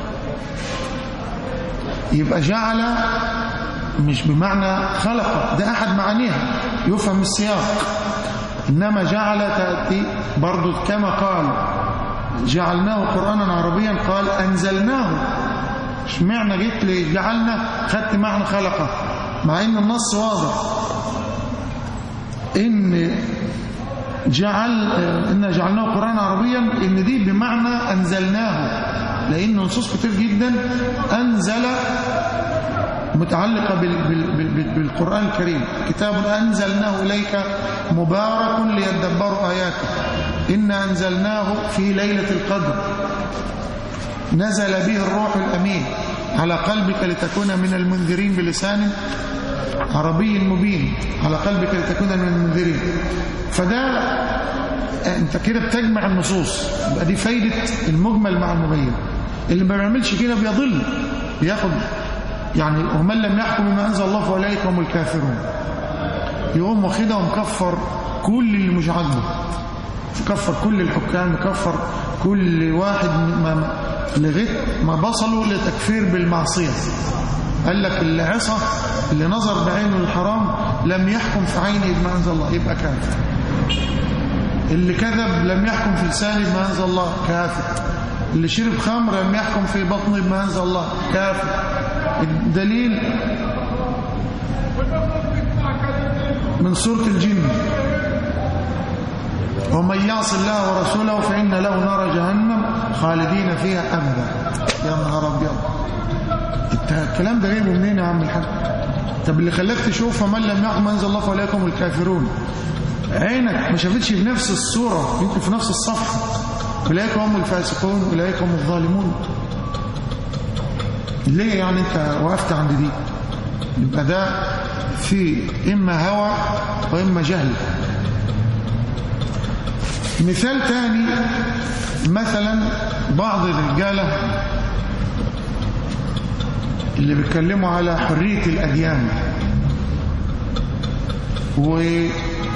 يبقى جعل مش بمعنى خلق ده أحد معانيها يفهم السياق إنما جعل تأتي برضو كما قال جعلناه قرآنا عربيا قال أنزلناه مش معنى جيت لي جعلنا خدت معنى خلقه مع إن النص واضح إن جعل إن جعلناه قرآنا عربيا إن دي بمعنى أنزلناه لأن نصوص كتير جدا أنزل متعلقة بال بال بال بالقرآن الكريم كتاب أنزلناه إليك مبارك ليدبروا آياته إنا أنزلناه في ليلة القدر نزل به الروح الأمين على قلبك لتكون من المنذرين بلسان عربي مبين على قلبك لتكون من المنذرين فده انت كده بتجمع النصوص يبقى دي فايدة المجمل مع المبين اللي ما بيعملش كده بيضل بياخد يعني ومن لم يحكم بما انزل الله فاولئك هم الكافرون يقوم واخدها ومكفر كل اللي مش عاجبه مكفر كل الحكام مكفر كل واحد ما ما- لغايه ما بصلوا لتكفير بالمعصيه قال لك اللي عصى اللي نظر بعينه الحرام لم يحكم في عينه بما انزل الله يبقى كافر اللي كذب لم يحكم في لسانه بما انزل الله كافر اللي شرب خمر لم يحكم في بطنه بما انزل الله كافر الدليل من سورة الجن ومن يعص الله ورسوله فإن له نار جهنم خالدين فيها أبدا يا نهار أبيض انت الكلام ده جايبه منين يا عم الحاج طب اللي خلاك تشوف فمن لم يحكم انزل الله فاولئكم الكافرون عينك ما شافتش في نفس الصورة يمكن في نفس الصفحة أولئك هم الفاسقون أولئك هم الظالمون ليه يعني انت وقفت عند دي يبقى ده في إما هوى وإما جهل مثال تاني مثلا بعض الرجالة اللي بيتكلموا على حرية الأديان وحرية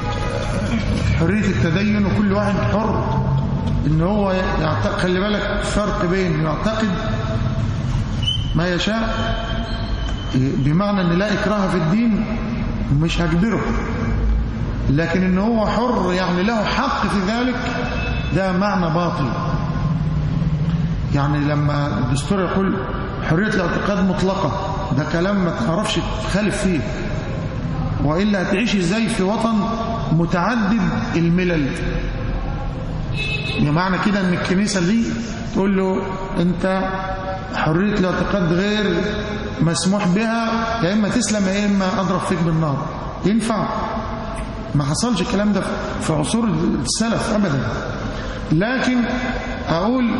التدين وكل واحد حر ان هو يعتقد خلي بالك فرق بين يعتقد ما يشاء بمعنى ان لا اكراه في الدين مش هجبره لكن ان هو حر يعني له حق في ذلك ده معنى باطل يعني لما الدستور يقول حرية الاعتقاد مطلقة ده كلام ما تعرفش تخالف فيه وإلا هتعيش ازاي في وطن متعدد الملل بمعنى كده ان الكنيسة دي تقول له انت حرية الاعتقاد غير مسموح بها يا اما تسلم يا اما اضرب فيك بالنار ينفع ما حصلش الكلام ده في عصور السلف ابدا لكن اقول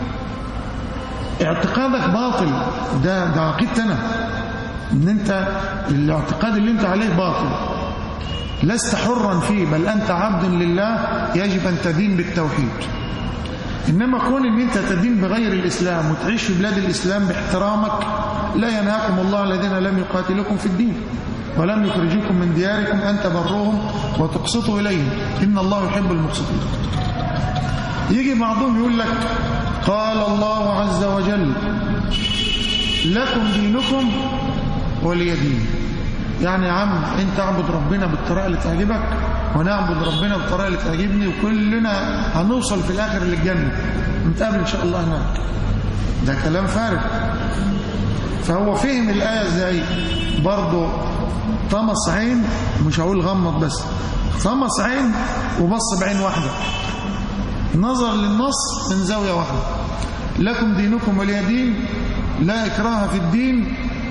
اعتقادك باطل ده ده عقيدتي انا ان انت الاعتقاد اللي انت عليه باطل لست حرا فيه بل انت عبد لله يجب ان تدين بالتوحيد انما كون ان انت تدين بغير الاسلام وتعيش في بلاد الاسلام باحترامك لا ينهاكم الله الذين لم يقاتلوكم في الدين ولم يخرجوكم من دياركم ان تبروهم وتقسطوا اليهم ان الله يحب المقسطين يجي بعضهم يقول لك قال الله عز وجل لكم دينكم ولي دين يعني يا عم انت اعبد ربنا بالطريقه اللي تعجبك وانا اعبد ربنا بالطريقه اللي تعجبني وكلنا هنوصل في الاخر للجنه نتقابل ان شاء الله هناك ده كلام فارغ فهو فهم الايه ازاي برضه طمس عين مش هقول غمض بس طمس عين وبص بعين واحده نظر للنص من زاويه واحده لكم دينكم ولي دين لا اكراه في الدين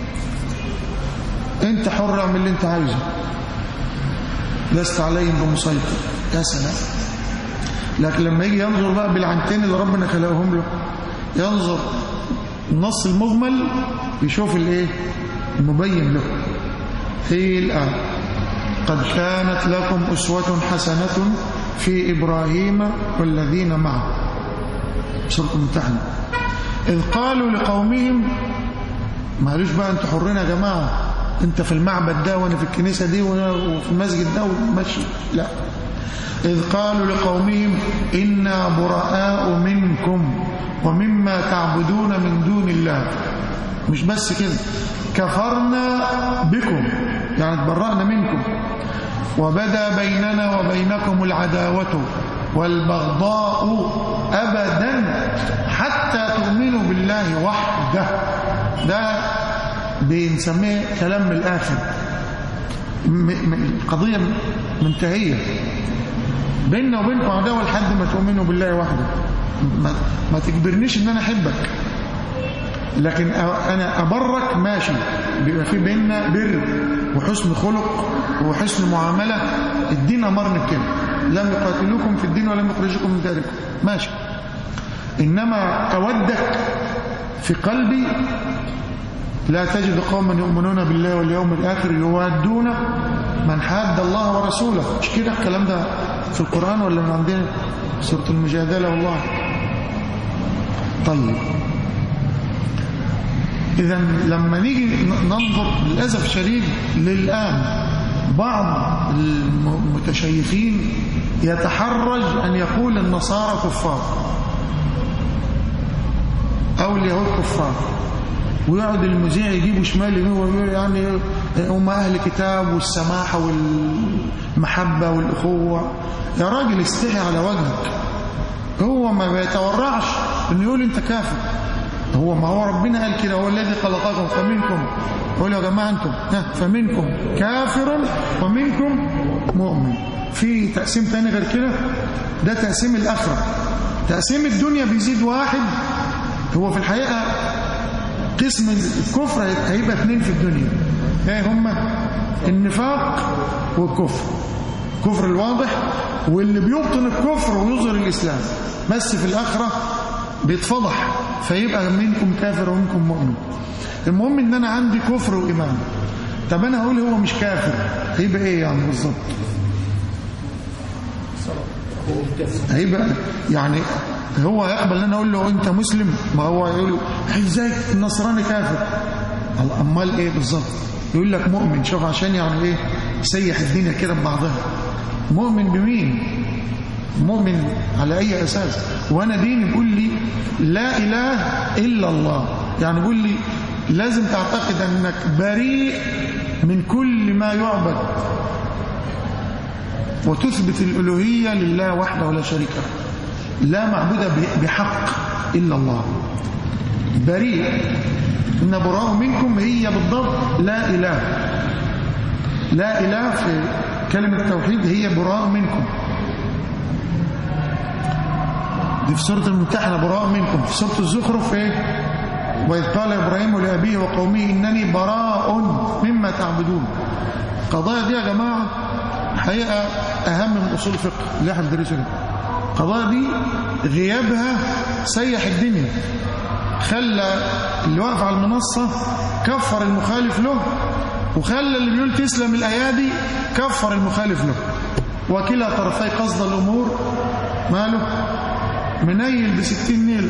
انت حر اعمل اللي انت عايزه لست عليهم بمسيطر يا سلام لكن لما يجي ينظر بقى بالعنتين اللي ربنا خلقهم له ينظر النص المجمل يشوف الايه المبين له هي الآن قد كانت لكم أسوة حسنة في إبراهيم والذين معه سورة الممتحنة إذ قالوا لقومهم ما قالوش بقى انتوا حرين يا جماعة انت في المعبد ده وانا في الكنيسة دي وانا وفي المسجد ده وماشي لا إذ قالوا لقومهم إنا براء منكم ومما تعبدون من دون الله مش بس كده كفرنا بكم يعني تبرأنا منكم وبدا بيننا وبينكم العداوة والبغضاء أبدا حتى تؤمنوا بالله وحده ده بنسميه كلام من الآخر القضية منتهية بيننا وبينكم عداوة لحد ما تؤمنوا بالله وحده ما, ما تجبرنيش ان انا احبك لكن انا ابرك ماشي بيبقى في بيننا بر وحسن خلق وحسن معاملة الدين امرني بكده لم يقاتلوكم في الدين ولم يخرجوكم من داركم ماشي انما اودك في قلبي لا تجد قوما يؤمنون بالله واليوم الآخر يوادون من حاد الله ورسوله مش كده الكلام ده في القرآن ولا من عندنا سورة المجادلة والله طيب إذا لما نيجي ننظر للأسف الشديد للآن بعض المتشيفين يتحرج أن يقول النصارى كفار أو اليهود كفار ويقعد المذيع يجيبوا شمال يمين ويقول يعني هم أهل كتاب والسماحة والمحبة والأخوة يا راجل استحي على وجهك هو ما بيتورعش انه يقول انت كافر هو ما هو ربنا قال كده هو الذي خلقكم فمنكم قول يا جماعة انتم فمنكم كافر ومنكم مؤمن في تقسيم تاني غير كده ده تقسيم الآخرة تقسيم الدنيا بيزيد واحد هو في الحقيقة قسم الكفر هيبقى اثنين في الدنيا ايه هما النفاق والكفر الكفر الواضح واللي بيبطن الكفر ويظهر الإسلام بس في الآخرة بيتفضح فيبقى منكم كافر ومنكم مؤمن المهم ان انا عندي كفر وإيمان طب انا هقول هو مش كافر هيبقى ايه يعني بالظبط هيبقى يعني هو يقبل ان انا اقول له انت مسلم ما هو يقول ازاي النصراني كافر امال ايه بالظبط يقول لك مؤمن شوف عشان يعني ايه سيح الدنيا كده ببعضها مؤمن بمين مؤمن على اي اساس وانا ديني بيقول لي لا اله الا الله يعني بيقول لي لازم تعتقد انك بريء من كل ما يعبد وتثبت الالوهيه لله وحده ولا شريك له لا معبود بحق إلا الله بريء إن براء منكم هي بالضبط لا إله لا إله في كلمة التوحيد هي براء منكم دي في سورة الممتحنة براء منكم في سورة الزخرف ايه وإذ قال إبراهيم لأبيه وقومه إنني براء مما تعبدون القضايا دي يا جماعة حقيقة أهم من أصول الفقه اللي احنا بندرسه ده القضايا دي غيابها سيح الدنيا خلى اللي واقف على المنصة كفر المخالف له وخلى اللي بيقول تسلم الأيادي كفر المخالف له وكلا طرفي قصد الأمور ماله منيل بستين نيل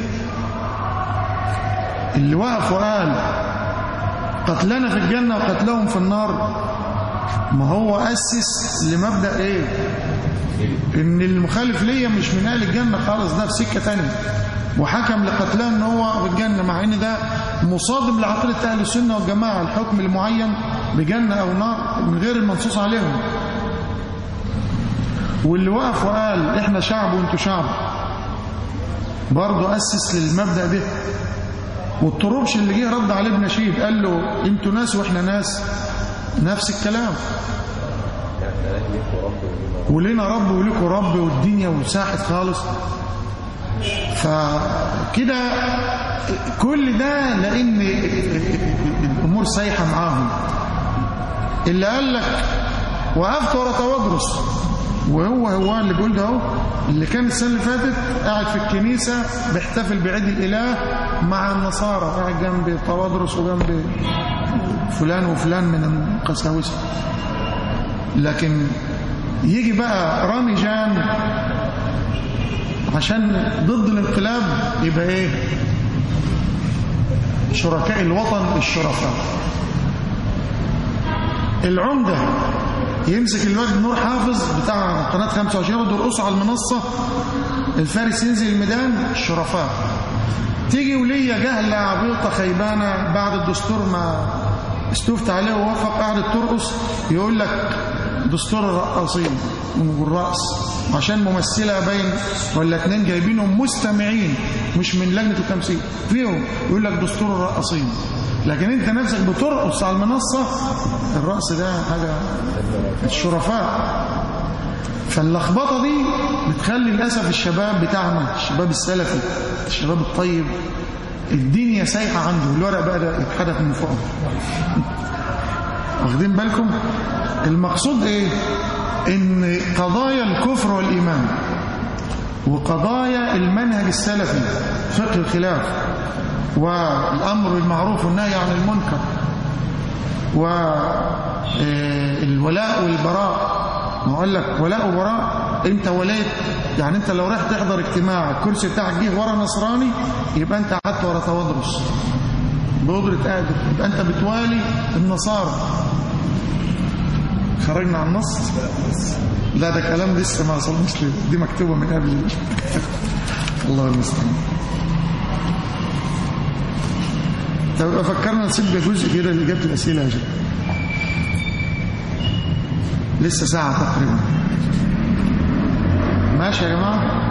اللي وقف وقال قتلنا في الجنة وقتلهم في النار ما هو أسس لمبدأ إيه إن المخالف ليا مش من أهل الجنة خالص ده في سكة تانية وحكم لقتلاه ان هو في الجنة مع ان ده مصادم لعقيدة أهل السنة والجماعة الحكم المعين بجنة أو نار من غير المنصوص عليهم واللي وقف وقال احنا شعب وانتوا شعب برضه أسس للمبدأ ده والطروبش اللي جه رد عليه ابن نشيد قال له انتوا ناس واحنا ناس نفس الكلام يعني ليكوا رب ولينا ولنا رب ولكم رب والدنيا وساحت خالص فكده كل ده لان الامور سايحه معاهم اللي قال لك وقفت ورا توادرس وهو هو اللي بيقول ده اهو اللي كان السنه اللي فاتت قاعد في الكنيسه بيحتفل بعيد الاله مع النصارى قاعد جنب توادرس وجنب فلان وفلان من القساوسه لكن يجي بقى رامي جان عشان ضد الانقلاب يبقى ايه شركاء الوطن الشرفاء العمدة يمسك الواد نور حافظ بتاع قناة 25 يقعد يرقصوا على المنصة الفارس ينزل الميدان الشرفاء تيجي ولية جهلة عبيطة خيبانة بعد الدستور ما استفت عليه ووافق قعدت ترقص يقول لك دستور الرقاصين والرقص عشان ممثلة باين ولا اتنين جايبينهم مستمعين مش من لجنة التمثيل فيهم يقول لك دستور الرقاصين لكن انت نفسك بترقص على المنصة الرقص ده حاجة الشرفاء فاللخبطة دي بتخلي للأسف الشباب بتاعنا الشباب السلفي الشباب الطيب الدنيا سايحة عنده الورق بقى ده يتحدث من فوق واخدين بالكم المقصود ايه ان قضايا الكفر والإيمان وقضايا المنهج السلفي فقه الخلاف والأمر بالمعروف والنهي عن المنكر والولاء والبراء ما اقول لك ولاء وبراء انت وليت يعني انت لو رايح تحضر اجتماع الكرسي بتاعك جه ورا نصراني يبقى انت قعدت ورا توادرس بقدرة قادر يبقى انت بتوالي النصارى خرجنا عن النص لا ده كلام لسه ما وصلناش ليه دي مكتوبة من قبل الله المستعان طب يبقى فكرنا نسيب جزء كده اللي جابت الأسئلة يا شيخ لسه ساعة تقريبا ماشي يا جماعة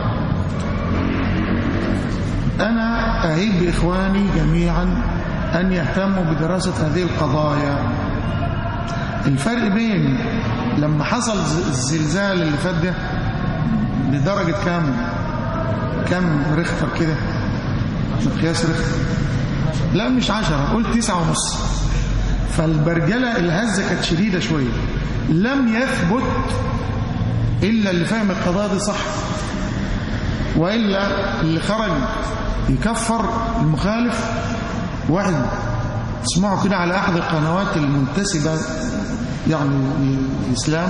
أنا أعيد بإخواني جميعا أن يهتموا بدراسة هذه القضايا الفرق بين لما حصل الزلزال اللي فات ده بدرجة كام كام ريختر كده مقياس ريختر لا مش عشرة قلت تسعة ونص فالبرجلة الهزة كانت شديدة شوية لم يثبت إلا اللي فاهم القضاء دي صح وإلا اللي خرج يكفر المخالف واحد تسمعوا كده على أحد القنوات المنتسبة يعني الإسلام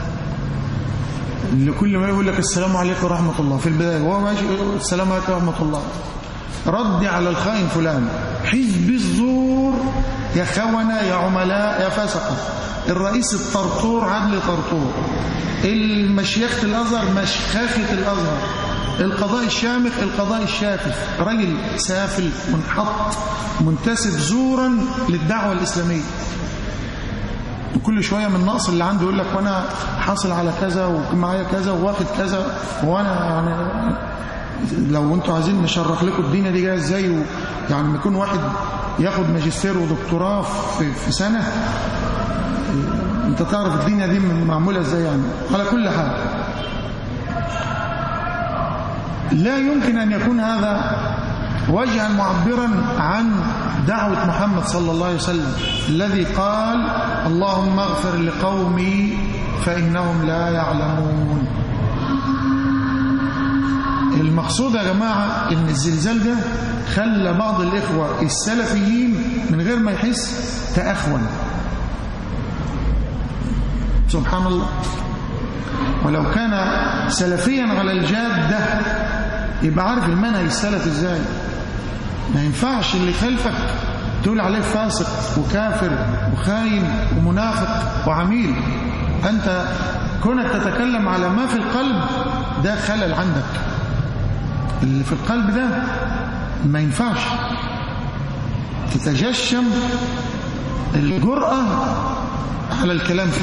اللي كل ما يقول لك السلام عليكم ورحمة الله في البداية وهو ماشي السلام عليكم ورحمة الله ردي على الخائن فلان حزب الزور يا خونة يا عملاء يا فسقة الرئيس الطرطور عدل طرطور المشيخة الأزهر مشخاخة الأزهر القضاء الشامخ القضاء الشافف رجل سافل منحط منتسب زورا للدعوة الإسلامية وكل شوية من النقص اللي عنده يقول لك وانا حاصل على كذا ومعايا كذا وواخد كذا وانا يعني لو انتوا عايزين نشرح لكم الدنيا دي جايه ازاي و- يعني لما يكون واحد ياخد ماجستير ودكتوراه في, في سنه انت تعرف الدنيا دي معموله ازاي يعني على كل حال لا يمكن ان يكون هذا وجها معبرا عن دعوه محمد صلى الله عليه وسلم الذي قال اللهم اغفر لقومي فانهم لا يعلمون المقصود يا جماعة ان الزلزال ده خلى بعض الاخوة السلفيين من غير ما يحس تأخون سبحان الله ولو كان سلفيا على الجادة يبقى عارف المنهج السلف ازاي ما ينفعش اللي خلفك تقول عليه فاسق وكافر وخاين ومنافق وعميل انت كونك تتكلم على ما في القلب ده خلل عندك اللي في القلب ده ما ينفعش تتجشم الجرأة على الكلام فيه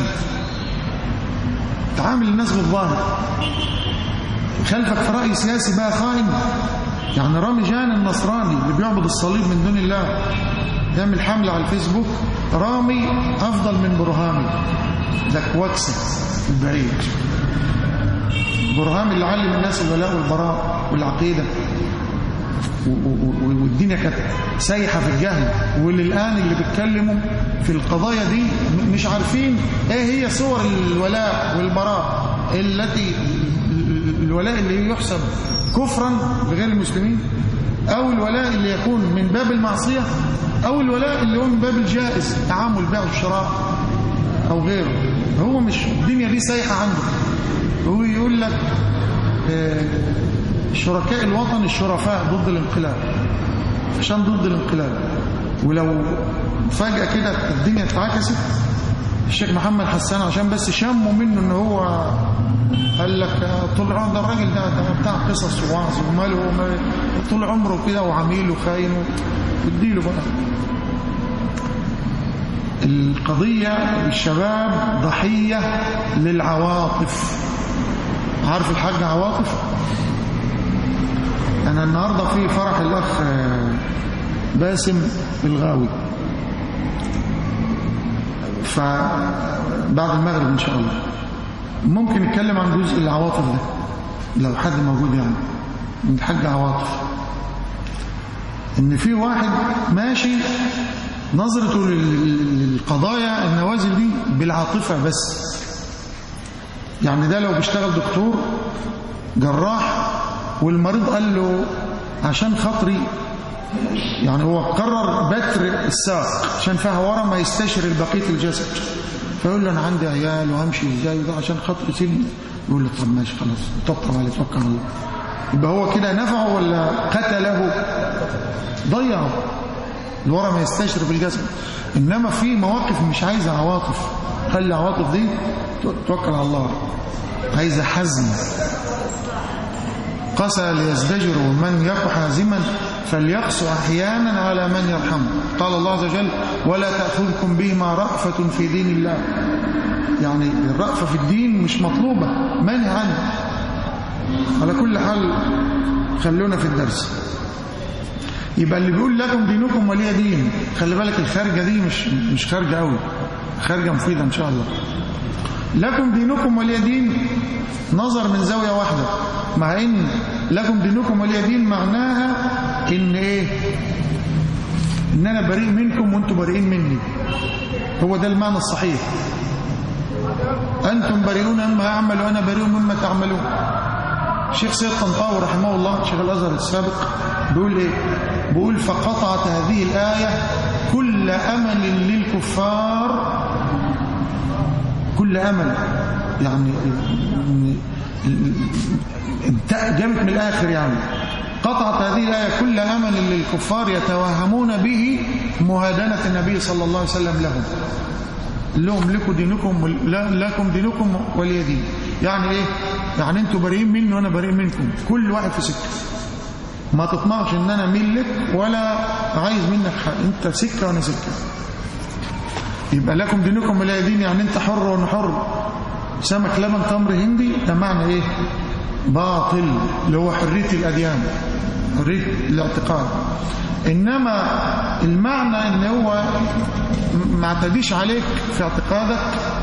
تعامل الناس بالظاهر خلفك في رأي سياسي بقى خائن يعني رامي جان النصراني اللي بيعبد الصليب من دون الله يعمل حملة على الفيسبوك رامي أفضل من برهامي ده كوكسة البعيد برهامي اللي علم الناس الولاء والبراء والعقيدة و- و- و- والدنيا كانت سايحة في الجهل واللي الآن اللي بيتكلموا في القضايا دي م- مش عارفين ايه هي صور الولاء والبراء التي الولاء اللي يحسب كفرا بغير المسلمين او الولاء اللي يكون من باب المعصية او الولاء اللي هو من باب الجائز تعامل بيع والشراء او غيره هو مش الدنيا دي سايحة عنده هو يقول لك آه، شركاء الوطن الشرفاء ضد الانقلاب عشان ضد الانقلاب ولو فجأة كده الدنيا اتعكست الشيخ محمد حسان عشان بس شموا منه ان هو قال لك آه، طول عمره ده الراجل ده, ده بتاع قصص ووعظ وماله وما- طول عمره كده وعميل وخاين واديله بقى القضية الشباب ضحية للعواطف عارف الحاج عواطف أنا النهاردة في فرح الأخ آه، باسم الغاوي فبعد المغرب إن شاء الله ممكن نتكلم عن جزء العواطف ده لو حد موجود يعني من الحاج عواطف ان في واحد ماشي نظرته لل- للقضايا النوازل دي بالعاطفة بس يعني ده لو بيشتغل دكتور جراح والمريض قال له عشان خاطري يعني هو قرر بتر الساق عشان فيها ورم ما يستشري بقية الجسد فيقول له انا عندي عيال وهمشي ازاي وده عشان خاطري سيبني يقول له طب ماشي خلاص طبطب عليه توكل على الله يبقى هو كده نفعه ولا قتله ضيعه الورم يستشري في الجسد انما في مواقف مش عايزه عواطف خلي العواطف دي توكل على الله عايزه حزم قسى ليزدجروا من يك حازما فليقسو احيانا على من يرحمه قال الله عز وجل ولا تاخذكم بهما رأفة في دين الله يعني الرأفة في الدين مش مطلوبة منهي عنه على كل حال خلونا في الدرس يبقى اللي بيقول لكم دينكم ولي دين خلي بالك الخارجه دي مش مش خارجه قوي خارجه مفيده ان شاء الله لكم دينكم ولي دين نظر من زاويه واحده مع ان لكم دينكم ولي دين معناها ان ايه ان انا بريء منكم وانتم بريئين مني هو ده المعنى الصحيح انتم بريئون مما اعمل وانا بريء مما تعملون الشيخ سيد طنطاوي رحمه الله شيخ الازهر السابق بيقول ايه بيقول فقطعت هذه الايه كل امل للكفار كل امل يعني جابت من الاخر يعني قطعت هذه الايه كل امل للكفار يتوهمون به مهادنه النبي صلى الله عليه وسلم لهم لهم لكم دينكم لكم دينكم ولي دين يعني ايه يعني انتوا بريئين مني وانا بريء منكم كل واحد في سكه ما تطمعش ان انا ملك ولا عايز منك حاجه انت سكه وانا سكه يبقى لكم دينكم ولي دين يعني انت حر وانا حر سمك لبن تمر هندي ده معنى ايه باطل اللي هو حرية الأديان حرية الاعتقاد إنما المعنى إن هو ما اعتديش عليك في اعتقادك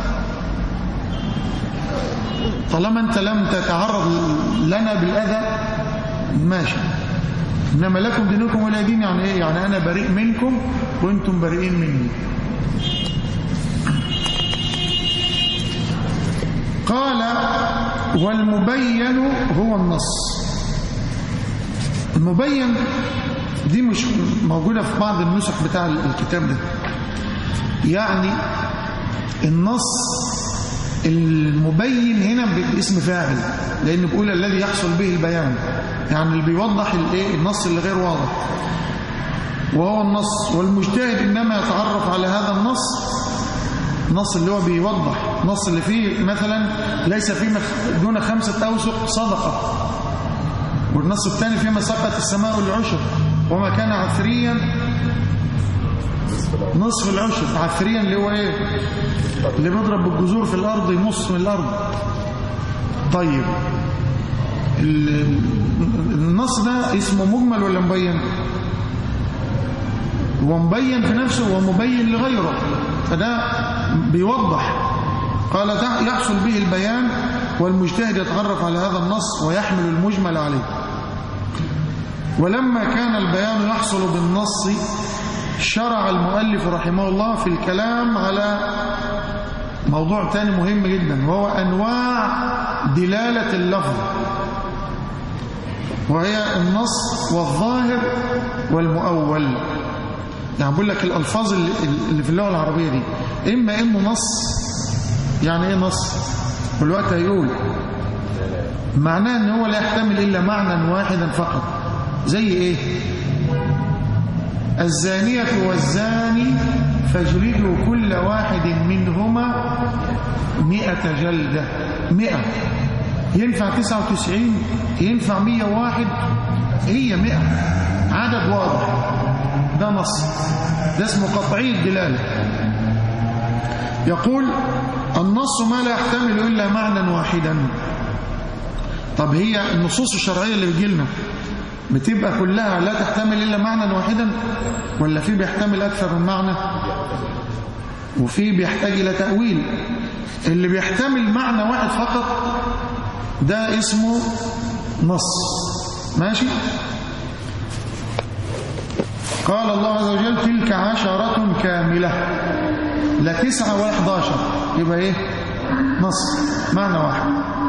طالما أنت لم تتعرض لنا بالأذى ماشي إنما لكم دينكم ولا دين يعني إيه يعني أنا بريء منكم وأنتم بريئين مني قال والمبين هو النص المبين دي مش موجودة في بعض النسخ بتاع الكتاب ده يعني النص المبين هنا باسم فاعل لأن بيقول الذي يحصل به البيان يعني اللي بيوضح الايه النص اللي غير واضح وهو النص والمجتهد إنما يتعرف على هذا النص النص اللي هو بيوضح النص اللي فيه مثلا ليس فيه دون خمسة أوسق صدقة والنص الثاني فيما سقط السماء العشر وما كان عثريا نصف العشر عثريا اللي هو ايه اللي بيضرب بالجذور في الارض نص من الارض طيب النص ده اسمه مجمل ولا مبين هو مبين في نفسه ومبين لغيره فده بيوضح قال يحصل به البيان والمجتهد يتعرف على هذا النص ويحمل المجمل عليه ولما كان البيان يحصل بالنص شرع المؤلف رحمه الله في الكلام على موضوع تاني مهم جدا وهو أنواع دلالة اللفظ وهي النص والظاهر والمؤول يعني بقول لك الألفاظ اللي في اللغة العربية دي إما إنه نص يعني إيه نص والوقت هيقول معناه ان هو لا يحتمل إلا معنى واحدا فقط زي إيه الزانية والزاني فاجلدوا كل واحد منهما مئة جلدة مئة ينفع تسعة وتسعين ينفع مية واحد هي مئة عدد واضح ده نص ده اسمه قطعي الدلالة يقول النص ما لا يحتمل إلا معنى واحدا طب هي النصوص الشرعية اللي بتجي لنا بتبقى كلها لا تحتمل إلا معنى واحدا ولا في بيحتمل أكثر من معنى وفي بيحتاج إلى تأويل اللي بيحتمل معنى واحد فقط ده اسمه نص ماشي قال الله عز وجل تلك عشرة كاملة لا تسعة ولا 11 يبقى ايه نص معنى واحد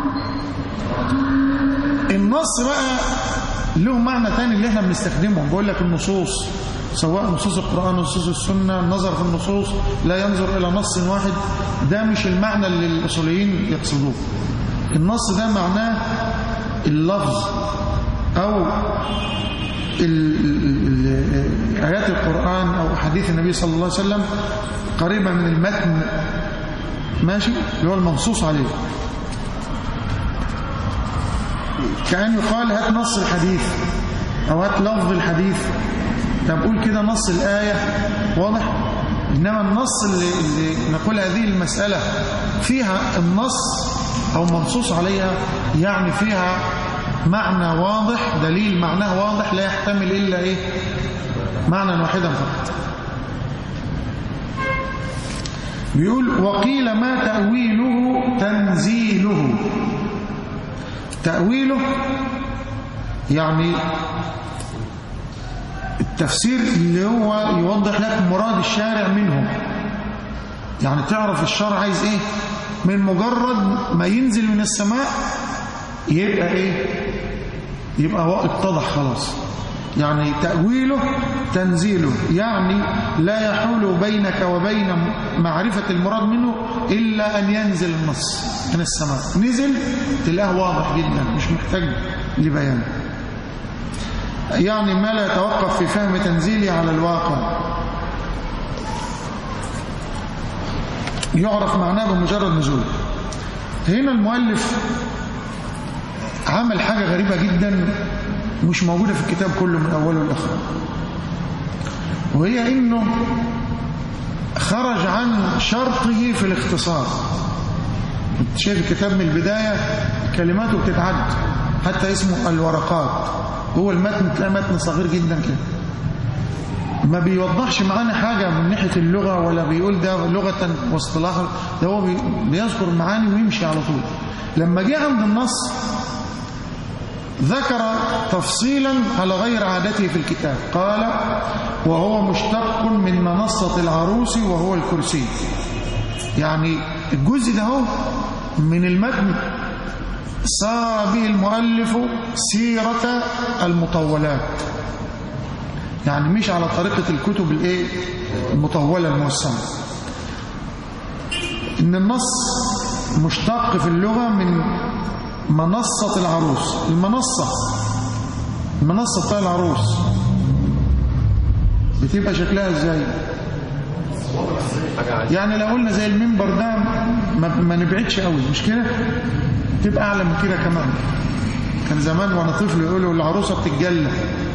النص بقى له معنى تاني اللي احنا بنستخدمه بقول لك النصوص سواء نصوص القرآن ونصوص السنة النظر في النصوص لا ينظر إلى نص واحد ده مش المعنى اللي الأصوليين يقصدوه النص ده معناه اللفظ أو آيات القرآن أو حديث النبي صلى الله عليه وسلم قريبة من المتن ماشي اللي هو المنصوص عليه كأن يقال هات نص الحديث أو هات لفظ الحديث طب قول كده نص الآية واضح إنما النص اللي, اللي نقول هذه المسألة فيها النص أو منصوص عليها يعني فيها معنى واضح دليل معناه واضح لا يحتمل إلا إيه معنى واحدا فقط بيقول وقيل ما تأويله تنزيله تأويله يعني التفسير اللي هو يوضح لك مراد الشارع منه يعني تعرف الشرع عايز ايه من مجرد ما ينزل من السماء يبقى ايه يبقى اتضح خلاص يعني تأويله تنزيله يعني لا يحول بينك وبين معرفة المراد منه إلا أن ينزل النص من السماء نزل تلاقيه واضح جدا مش محتاج لبيان يعني ما لا يتوقف في فهم تنزيله على الواقع يعرف معناه بمجرد نزوله هنا المؤلف عمل حاجة غريبة جدا مش موجودة في الكتاب كله من أوله لآخره وهي إنه خرج عن شرطه في الاختصار انت شايف الكتاب من البداية كلماته بتتعد حتى اسمه الورقات هو المتن تلاقي متن صغير جدا كده ما بيوضحش معانا حاجة من ناحية اللغة ولا بيقول ده لغة واصطلاحا ده هو بي- بيذكر معاني ويمشي على طول لما جه عند النص ذكر تفصيلا على غير عادته في الكتاب قال وهو مشتق من منصة العروس وهو الكرسي يعني الجزء ده هو من المتن سار به المؤلف سيرة المطولات يعني مش على طريقة الكتب الايه المطولة الموسعة ان النص مشتق في اللغة من منصة العروس المنصة المنصة بتاع العروس بتبقى شكلها ازاي حاجة عادية يعني لو قلنا زي المنبر ده ما, ما نبعدش قوي مش كده تبقى اعلى من كده كمان كان زمان وانا طفل يقولوا العروسه بتتجلى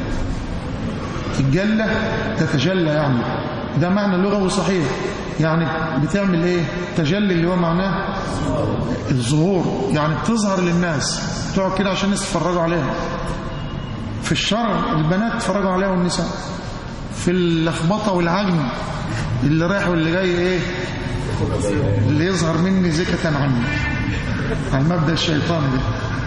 تتجلى تتجلى يعني ده معنى لغوي صحيح يعني بتعمل ايه تجلي اللي هو معناه الظهور يعني بتظهر للناس تقعد كده عشان الناس يتفرجوا عليها في الشرع البنات يتفرجوا عليها والنساء في اللخبطه والعجن اللي رايح واللي جاي ايه اللي يظهر مني زكة عني على المبدأ الشيطاني ده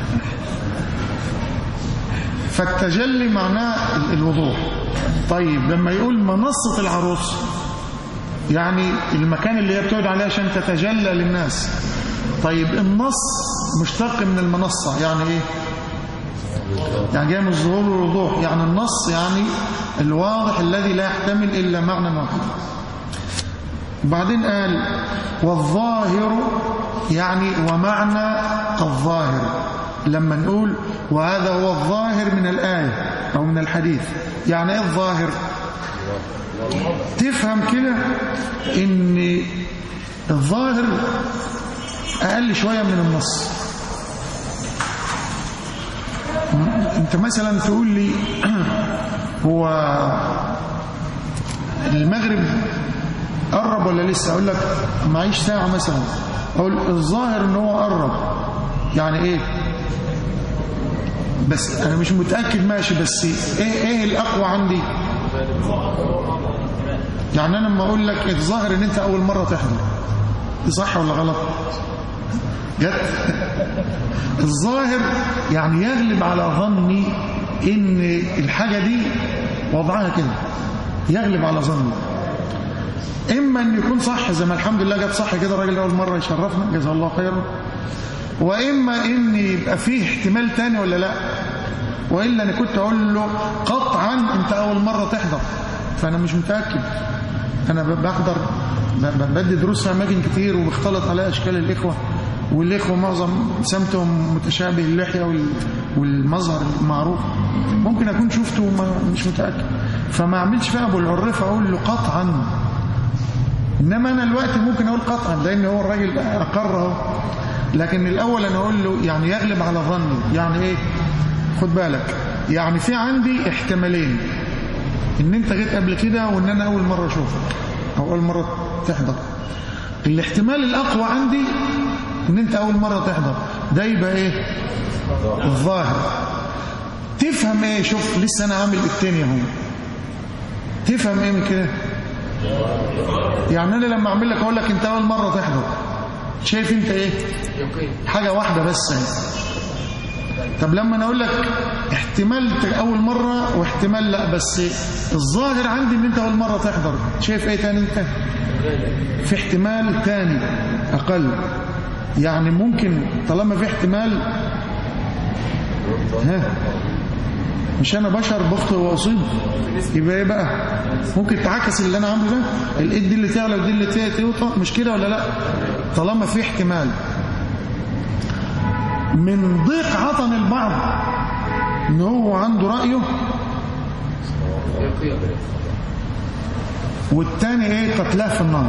فالتجلي معناه ال- الوضوح طيب لما يقول منصة العروس يعني المكان اللي هي بتقعد عليه عشان تتجلى للناس طيب النص مشتق من المنصة يعني ايه يعني جاي من الظهور والوضوح يعني النص يعني الواضح الذي لا يحتمل إلا معنى واحد بعدين قال والظاهر يعني ومعنى الظاهر لما نقول وهذا هو الظاهر من الآية أو من الحديث يعني ايه الظاهر تفهم كده ان الظاهر أقل شوية من النص انت مثلا تقول لي هو المغرب قرب ولا لسه اقول لك معيش ساعه مثلا اقول الظاهر ان هو قرب يعني ايه بس انا مش متاكد ماشي بس ايه ايه الاقوى عندي يعني انا لما اقول لك الظاهر ان انت اول مره تحضر دي صح ولا غلط جت الظاهر يعني يغلب على ظني ان الحاجه دي وضعها كده يغلب على ظني اما ان يكون صح زي ما الحمد لله جت صح كده الراجل اول مره يشرفنا جزاه الله خيرا واما ان يبقى فيه احتمال تاني ولا لا والا انا كنت اقول له قطعا انت اول مره تحضر فانا مش متاكد انا ب- بحضر ب- ب- بدي دروس في اماكن كتير وبختلط عليها اشكال الاخوه والاخوه معظم سمتهم متشابه اللحيه وال- والمظهر المعروف ممكن اكون شفته وما مش متاكد فما اعملش فيها ابو العرف اقول له قطعا انما انا الوقت ممكن اقول قطعا لان هو الراجل اقره لكن الاول انا اقول له يعني يغلب على ظني يعني ايه خد بالك يعني في عندي احتمالين ان انت جيت قبل كده وان انا اول مره اشوفك او اول مره تحضر الاحتمال الاقوى عندي ان انت اول مره تحضر ده يبقى ايه الظاهر تفهم ايه شوف لسه انا عامل التاني اهو تفهم ايه من كده يعني انا لما اعمل لك اقول لك انت اول مره تحضر شايف انت ايه يقين حاجه واحده بس اهي طب لما انا اقول لك احتمال ت- اول مره واحتمال لا بس الظاهر عندي ان انت اول مره تحضر شايف ايه تاني انت في احتمال تاني اقل يعني ممكن طالما في احتمال ها مش انا بشر بخطئ واصيب يبقى ايه بقى ممكن تعكس اللي انا عامله ده الايد دي اللي تعلى ودي اللي ت- توطى مش كده ولا لا طالما في احتمال من ضيق عطن البعض ان هو عنده رايه يقين والتاني ايه قتلاه في النار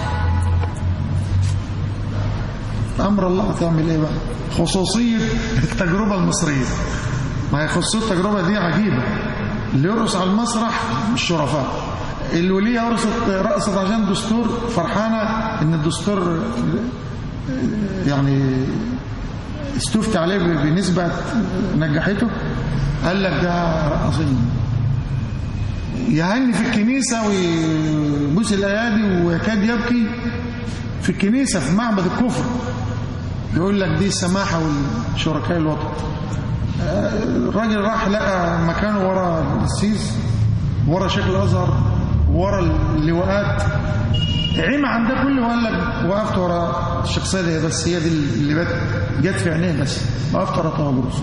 امر الله هتعمل ايه بقى خصوصيه التجربه المصريه ما هي خصوصيه التجربه دي عجيبه اللي يرقص على المسرح الشرفاء الوليه رقصت رقصت عشان دستور فرحانه ان الدستور يعني استفتى عليه بنسبة نجحته قال لك ده رقصين يهني في الكنيسة ويبوس الأيادي ويكاد يبكي في الكنيسة في معبد الكفر يقول لك دي السماحة والشركاء الوطن آه، الراجل راح لقى مكانه ورا السيس ورا شيخ الأزهر ورا اللواءات عمى عن ده كله وقال لك وقفت ورا الشخصية دي بس هي دي اللي بت جت في عينيه بس وقفت ورا طه بروس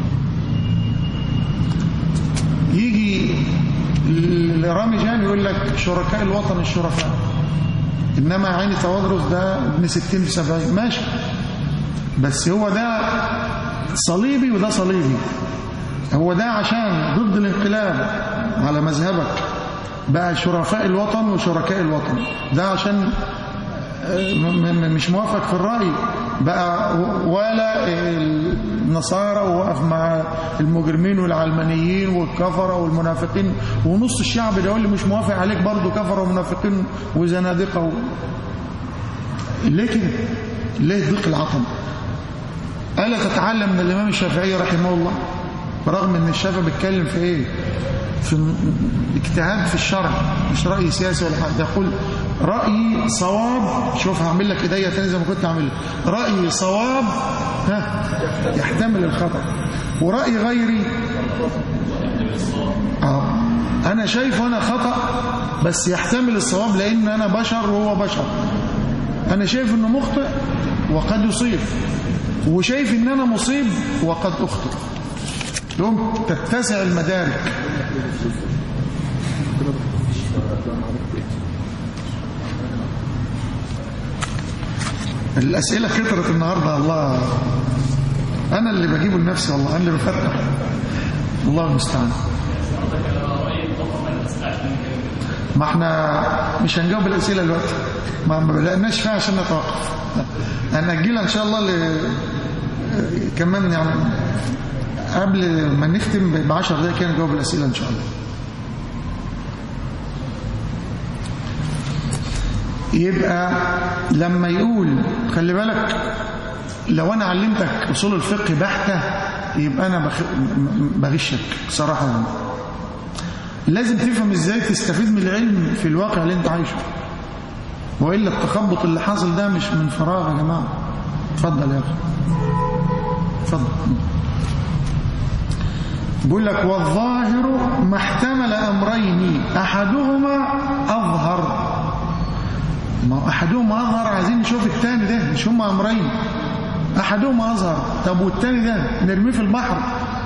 يجي رامي جان يقول لك شركاء الوطن الشرفاء انما عيني توادرس ده ابن 60 70 ماشي بس هو ده صليبي وده صليبي هو ده عشان ضد الانقلاب على مذهبك بقى شرفاء الوطن وشركاء الوطن ده عشان م- م- مش موافق في الرأي بقى ولا النصارى ووقف مع المجرمين والعلمانيين والكفرة والمنافقين ونص الشعب ده اللي مش موافق عليك برضه كفرة ومنافقين وزنادقة و... ليه كده؟ ليه ضيق العطم؟ ألا تتعلم من الإمام الشافعي رحمه الله برغم ان الشافعي بيتكلم في ايه في اجتهاد في الشرع مش رأي سياسي ولا حاجه يقول رأيي صواب شوف هعمل لك ايديا تاني زي ما كنت عامل رأيي صواب ها يحتمل الخطأ ورأي غيري اه انا شايفه انا خطأ بس يحتمل الصواب لان انا بشر وهو بشر انا شايف انه مخطئ وقد يصيب وشايف ان انا مصيب وقد اخطئ يوم تتسع المدارك الأسئلة كترت النهاردة الله أنا اللي بجيبه لنفسي والله أنا اللي بفتح الله المستعان ما احنا مش هنجاوب الأسئلة دلوقتي ما ما بدأناش فيها عشان نتوقف هنأجلها إن شاء الله ل... كمان يعني قبل ما نختم ب 10 دقايق كده نجاوب الأسئلة إن شاء الله يبقى لما يقول خلي بالك لو أنا علمتك أصول الفقه بحتة يبقى أنا بخ... بغشك صراحة لازم تفهم إزاي تستفيد من العلم في الواقع اللي أنت عايشه وإلا التخبط اللي حاصل ده مش من فراغ يا جماعة اتفضل يا أخي اتفضل بيقول لك والظاهر ما احتمل أمرين أحدهما أظهر ما أحدهما أظهر عايزين نشوف الثاني ده مش هما أمرين أحدهما أظهر طب والثاني ده نرميه في البحر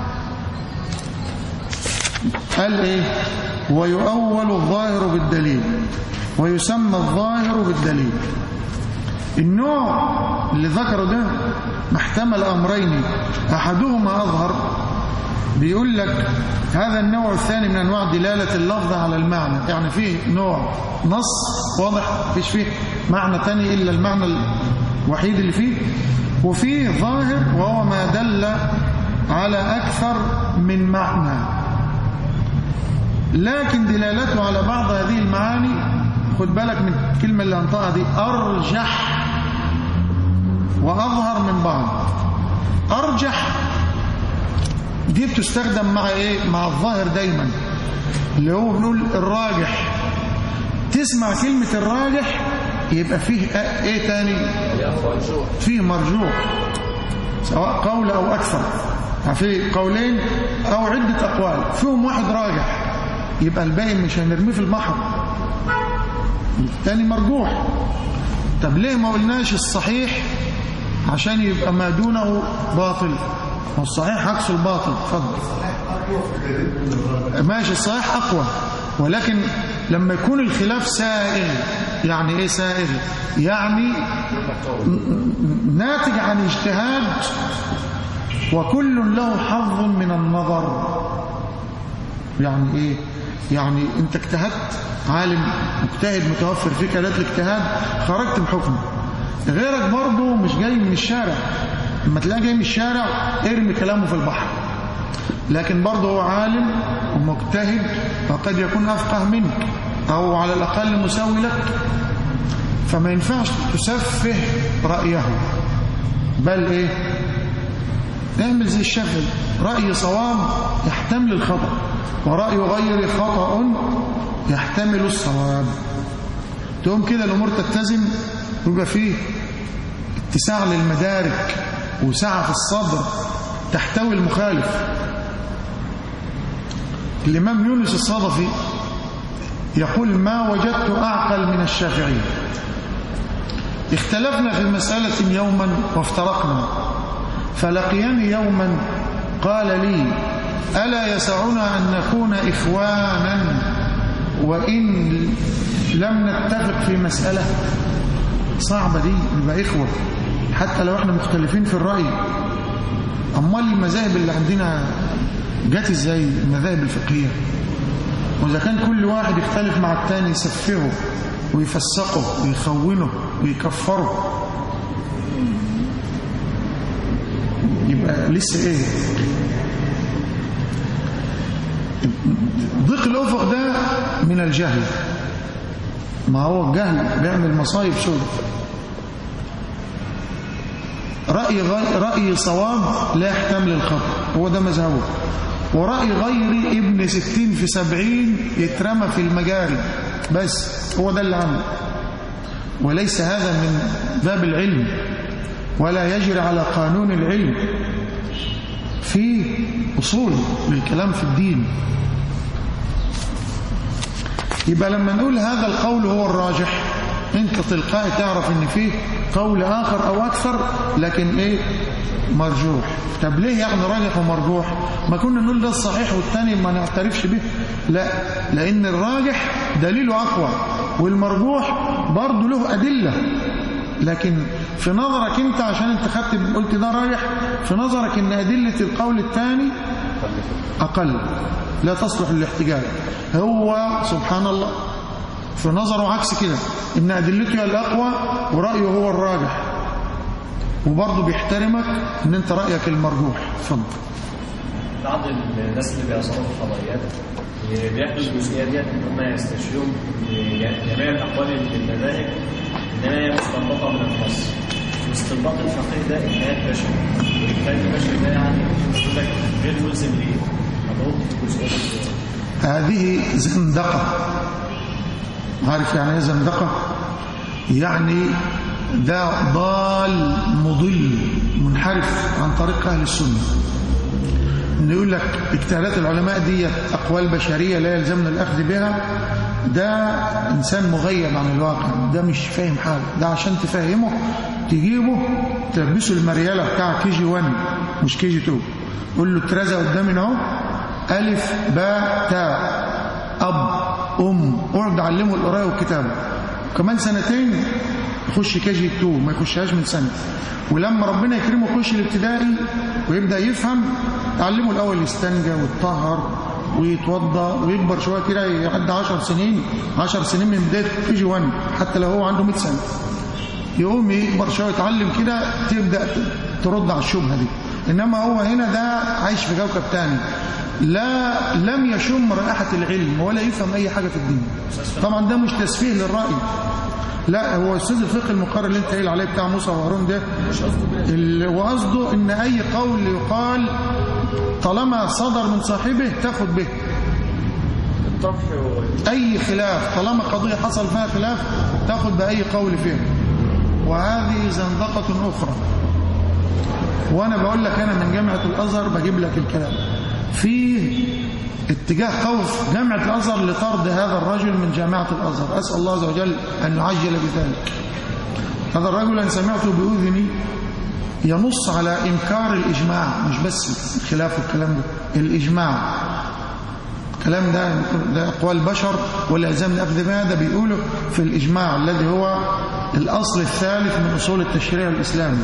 قال إيه ويؤول الظاهر بالدليل ويسمى الظاهر بالدليل النوع اللي ذكره ده محتمل أمرين أحدهما أظهر بيقول لك هذا النوع الثاني من أنواع دلالة اللفظ على المعنى يعني فيه نوع نص واضح فيش فيه معنى تاني إلا المعنى الوحيد اللي فيه وفيه ظاهر وهو ما دل على أكثر من معنى لكن دلالته على بعض هذه المعاني خد بالك من الكلمة اللي أنطقها دي أرجح وأظهر من بعض أرجح دي بتستخدم مع إيه؟ مع الظاهر دايما اللي هو بنقول الراجح تسمع كلمة الراجح يبقى فيه إيه تاني فيه مرجوح سواء قول أو أكثر في قولين أو عدة أقوال فيهم واحد راجح يبقى الباقي مش هنرميه في البحر الثاني مرجوح طب ليه ما قلناش الصحيح عشان يبقى ما دونه باطل والصحيح عكس الباطل اتفضل ماشي الصحيح اقوى ولكن لما يكون الخلاف سائغ يعني ايه سائغ يعني ناتج عن اجتهاد وكل له حظ من النظر يعني ايه يعني انت اجتهدت عالم مجتهد متوفر فيك آلات الاجتهاد خرجت بحكم غيرك برضه مش جاي من الشارع لما تلاقيه جاي من الشارع ارمي كلامه في البحر لكن برضه هو عالم ومجتهد وقد يكون أفقه منك أو على الأقل مساوي لك فما ينفعش تسفه رأيه بل إيه اعمل زي الشافعي رأي صواب يحتمل الخطأ ورأي غير خطأ يحتمل الصواب تقوم كده الأمور تتزن ويبقى فيه اتساع للمدارك وسعة في الصدر تحتوي المخالف الإمام يونس الصدفي يقول ما وجدت أعقل من الشافعي اختلفنا في مسألة يوما وافترقنا فلقيني يوما قال لي ألا يسعنا أن نكون إخوانا وإن لم نتفق في مسألة صعبة دي نبقى إخوة حتى لو احنا مختلفين في الرأي أمال المذاهب اللي عندنا جت ازاي المذاهب الفقهية وإذا كان كل واحد يختلف مع التاني يسفهه ويفسقه ويخونه ويكفره يبقى لسه ايه ضيق الأفق ده من الجهل ما هو الجهل بيعمل مصايب سود رأي غي... رأي صواب لا يحتمل الخطأ هو ده مذهبه ورأي غير ابن ستين في سبعين يترمى في المجاري بس هو ده اللي عنده وليس هذا من باب العلم ولا يجري على قانون العلم في أصول للكلام في الدين يبقى لما نقول هذا القول هو الراجح انت تلقائي تعرف ان فيه قول اخر او اكثر لكن ايه مرجوح طب ليه يعني راجح ومرجوح ما كنا نقول ده الصحيح والتاني ما نعترفش به لا لان الراجح دليله اقوى والمرجوح برضه له ادله لكن في نظرك انت عشان انت خدت قلت ده راجح في نظرك ان ادله القول الثاني اقل لا تصلح للاحتجاج هو سبحان الله في نظره عكس كده ان ادلته هي الاقوى ورايه هو الراجح وبرضه بيحترمك ان انت رايك المرجوح اتفضل بعض الناس اللي بيصوروا الفضائيات بياخدوا الجزئيه ديت ان هم يستشيروا جميع الاقوال للمذاهب انما هي مستنبطه من النص واستنباط الفقيه ده اجتهاد بشري والاجتهاد البشري ده يعني بيقول لك غير ملزم ليه؟ مضغوط في الجزئيه دي هذه زندقه عارف يعني ايه زندقه يعني ده ضال مضل منحرف عن طريق اهل السنه ان يقول لك اجتهادات العلماء دي اقوال بشريه لا يلزمنا الاخذ بها ده انسان مغيب عن الواقع ده مش فاهم حاجه ده عشان تفهمه تجيبه تلبسه المرياله بتاع كي جي 1 مش كي جي 2 قول له اترزق قدامنا اهو الف باء تاء اب ام اقعد علمه القرايه والكتابه كمان سنتين يخش كي جي 2 ما يخشهاش من سنه ولما ربنا يكرمه يخش الابتدائي ويبدا يفهم تعلمه الاول يستنجى ويتطهر ويتوضا ويكبر شويه كده يعدي 10 سنين 10 سنين من بدايه كي جي 1 حتى لو هو عنده 100 سنه يقوم يكبر شويه يتعلم كده تبدا ترد على الشبهه دي انما هو هنا ده عايش في كوكب تاني لا لم يشم رائحه العلم ولا يفهم اي حاجه في الدين طبعا ده مش تسفيه للراي لا هو استاذ الفقه المقرر اللي انت قايل عليه بتاع موسى وهارون ده وقصده ان اي قول يقال طالما صدر من صاحبه تاخد به الطرح اي خلاف طالما قضيه حصل فيها خلاف تاخد باي قول فيها وهذه زندقه اخرى وانا بقول لك انا من جامعه الازهر بجيب لك الكلام فيه اتجاه خوف جامعة الأزهر لطرد هذا الرجل من جامعة الأزهر أسأل الله عز وجل أن يعجل بذلك هذا الرجل أن سمعته بأذني ينص على إنكار الإجماع مش بس الخلاف والكلام ده الإجماع الكلام ده ده أقوال بشر ولا يلزم الأخذ بها ده بيقوله في الإجماع الذي هو الأصل الثالث من أصول التشريع الإسلامي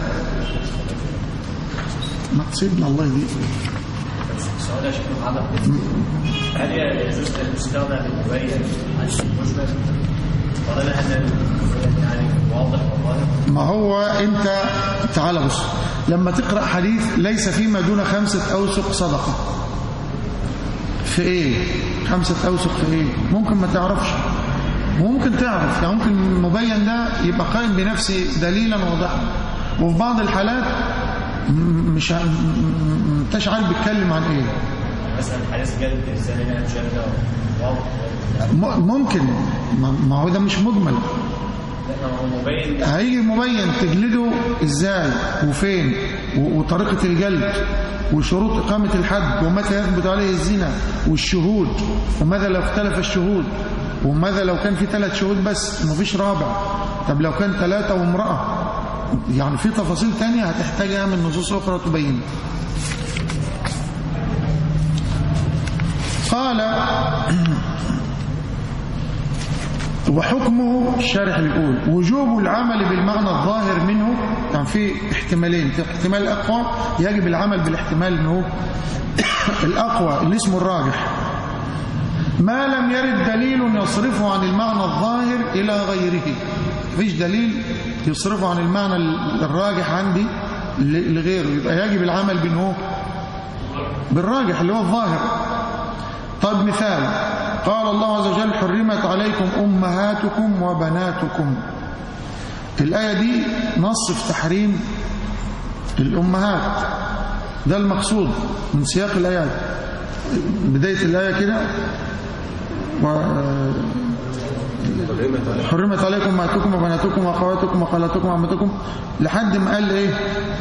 ما تصيبنا الله يهديك السؤال يا شيخ محمد هل هي يجوز المستخدم للمبين عن المجمل ولا لا هذا يعني واضح وظاهر ما هو انت تعال بص لما تقرأ حديث ليس فيما دون خمسة أوسق صدقة في ايه خمسة أوسق في ايه ممكن ما تعرفش ممكن تعرف يعني ممكن المبين ده يبقى قائم بنفسه دليلا واضحا وفي بعض الحالات م- مش ع- م- م- انتش عارف بيتكلم عن ايه مثلا حديث جلد الزاني انا مش عارف ده واضح م- ممكن ما ما هو ده مش مجمل لا ما هو مبين هيجي مبين تجلده ازاي وفين و- وطريقة الجلد وشروط إقامة الحد ومتى يثبت عليه الزنا والشهود وماذا لو اختلف الشهود وماذا لو كان في ثلاث شهود بس ومفيش رابع طب لو كان ثلاثة وامرأة يعني في تفاصيل تانية هتحتاجها من نصوص أخرى تبين قال وحكمه الشارح بيقول وجوب العمل بالمعنى الظاهر منه يعني في احتمالين في احتمال الأقوى يجب العمل بالاحتمال انه الأقوى اللي اسمه الراجح ما لم يرد دليل يصرفه عن المعنى الظاهر إلى غيره مفيش دليل يصرفه عن المعنى الراجح عندي ل- لغيره يبقى يجب العمل بانه بالراجح اللي هو الظاهر طيب مثال قال الله عز وجل حرمت عليكم أمهاتكم وبناتكم الآية دي نص في تحريم الأمهات ده المقصود من سياق الآيات بداية الآية كده و- حرمت عليكم أمهاتكم وبناتكم وأخواتكم وخالاتكم وعمتكم لحد ما قال إيه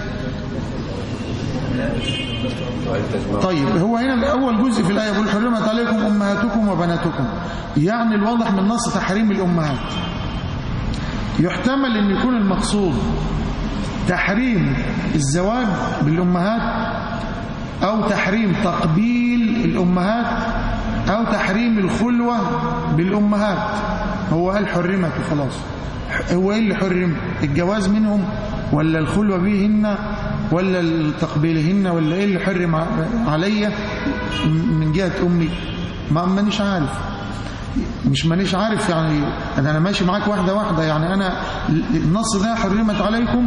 طيب هو هنا أول جزء في الآية يقول حرمت عليكم أمهاتكم وبناتكم يعني الواضح من نص تحريم الأمهات يحتمل أن يكون المقصود تحريم الزواج بالأمهات أو تحريم تقبيل الأمهات أو تحريم الخلوة بالأمهات هو قال حرمت وخلاص هو إيه اللي حرم الجواز منهم ولا الخلوة بهن ولا تقبيلهن ولا إيه اللي حرم ع- عليا من جهة أمي ما مانيش عارف مش مانيش عارف يعني أنا أنا ماشي معاك واحدة واحدة يعني أنا النص ده حرمت عليكم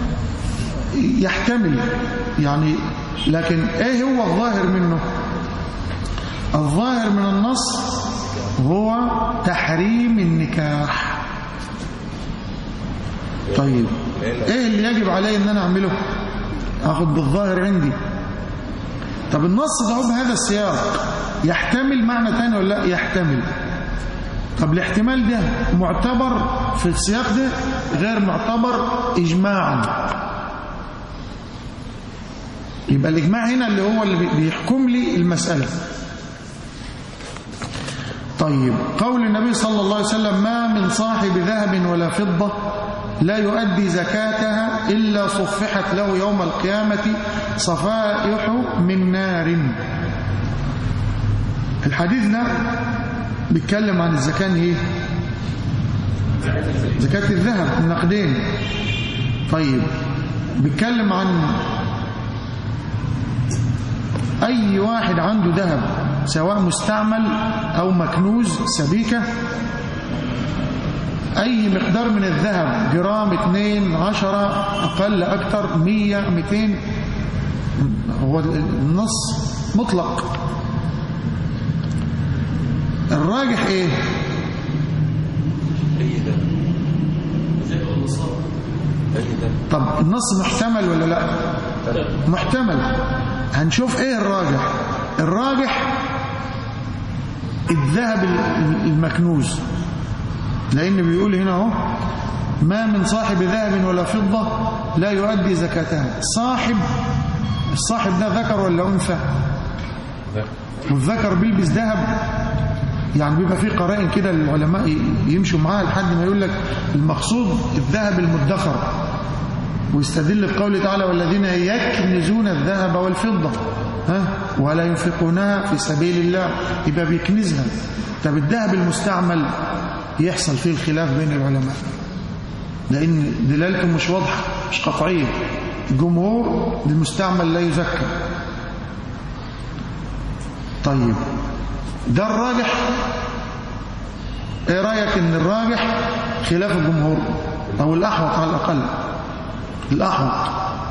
يحتمل يعني لكن ايه هو الظاهر منه الظاهر من النص هو تحريم النكاح طيب ايه اللي يجب علي ان انا اعمله اخد بالظاهر عندي طب النص ده بهذا السياق يحتمل معنى تاني ولا لا يحتمل طب الاحتمال ده معتبر في السياق ده غير معتبر اجماعا يبقى الإجماع هنا اللي هو اللي بيحكم لي المسألة طيب قول النبي صلى الله عليه وسلم ما من صاحب ذهب ولا فضة لا يؤدي زكاتها إلا صفحت له يوم القيامة صفائح من نار الحديث ده بيتكلم عن الزكاة ايه زكاة الذهب النقدين طيب بيتكلم عن أي واحد عنده ذهب سواء مستعمل أو مكنوز سبيكة أي مقدار من الذهب جرام اتنين عشرة أقل أكتر مية ميتين هو النص مطلق الراجح ايه طب النص محتمل ولا لا محتمل هنشوف ايه الراجح الراجح الذهب المكنوز لان بيقول هنا اهو ما من صاحب ذهب ولا فضة لا يؤدي زكاتها صاحب الصاحب ده ذكر ولا انثى والذكر بيلبس ذهب يعني بيبقى فيه قرائن كده العلماء يمشوا معاها لحد ما يقول لك المقصود الذهب المدخر ويستدل بقوله تعالى والذين يكنزون الذهب والفضة ها ولا ينفقونها في سبيل الله يبقى بيكنزها طب الذهب المستعمل يحصل فيه الخلاف بين العلماء لأن دلالته مش واضحة مش قطعية الجمهور المستعمل لا يزكى طيب ده الراجح ايه رأيك ان الراجح خلاف الجمهور او الاحوط على الاقل الاحوط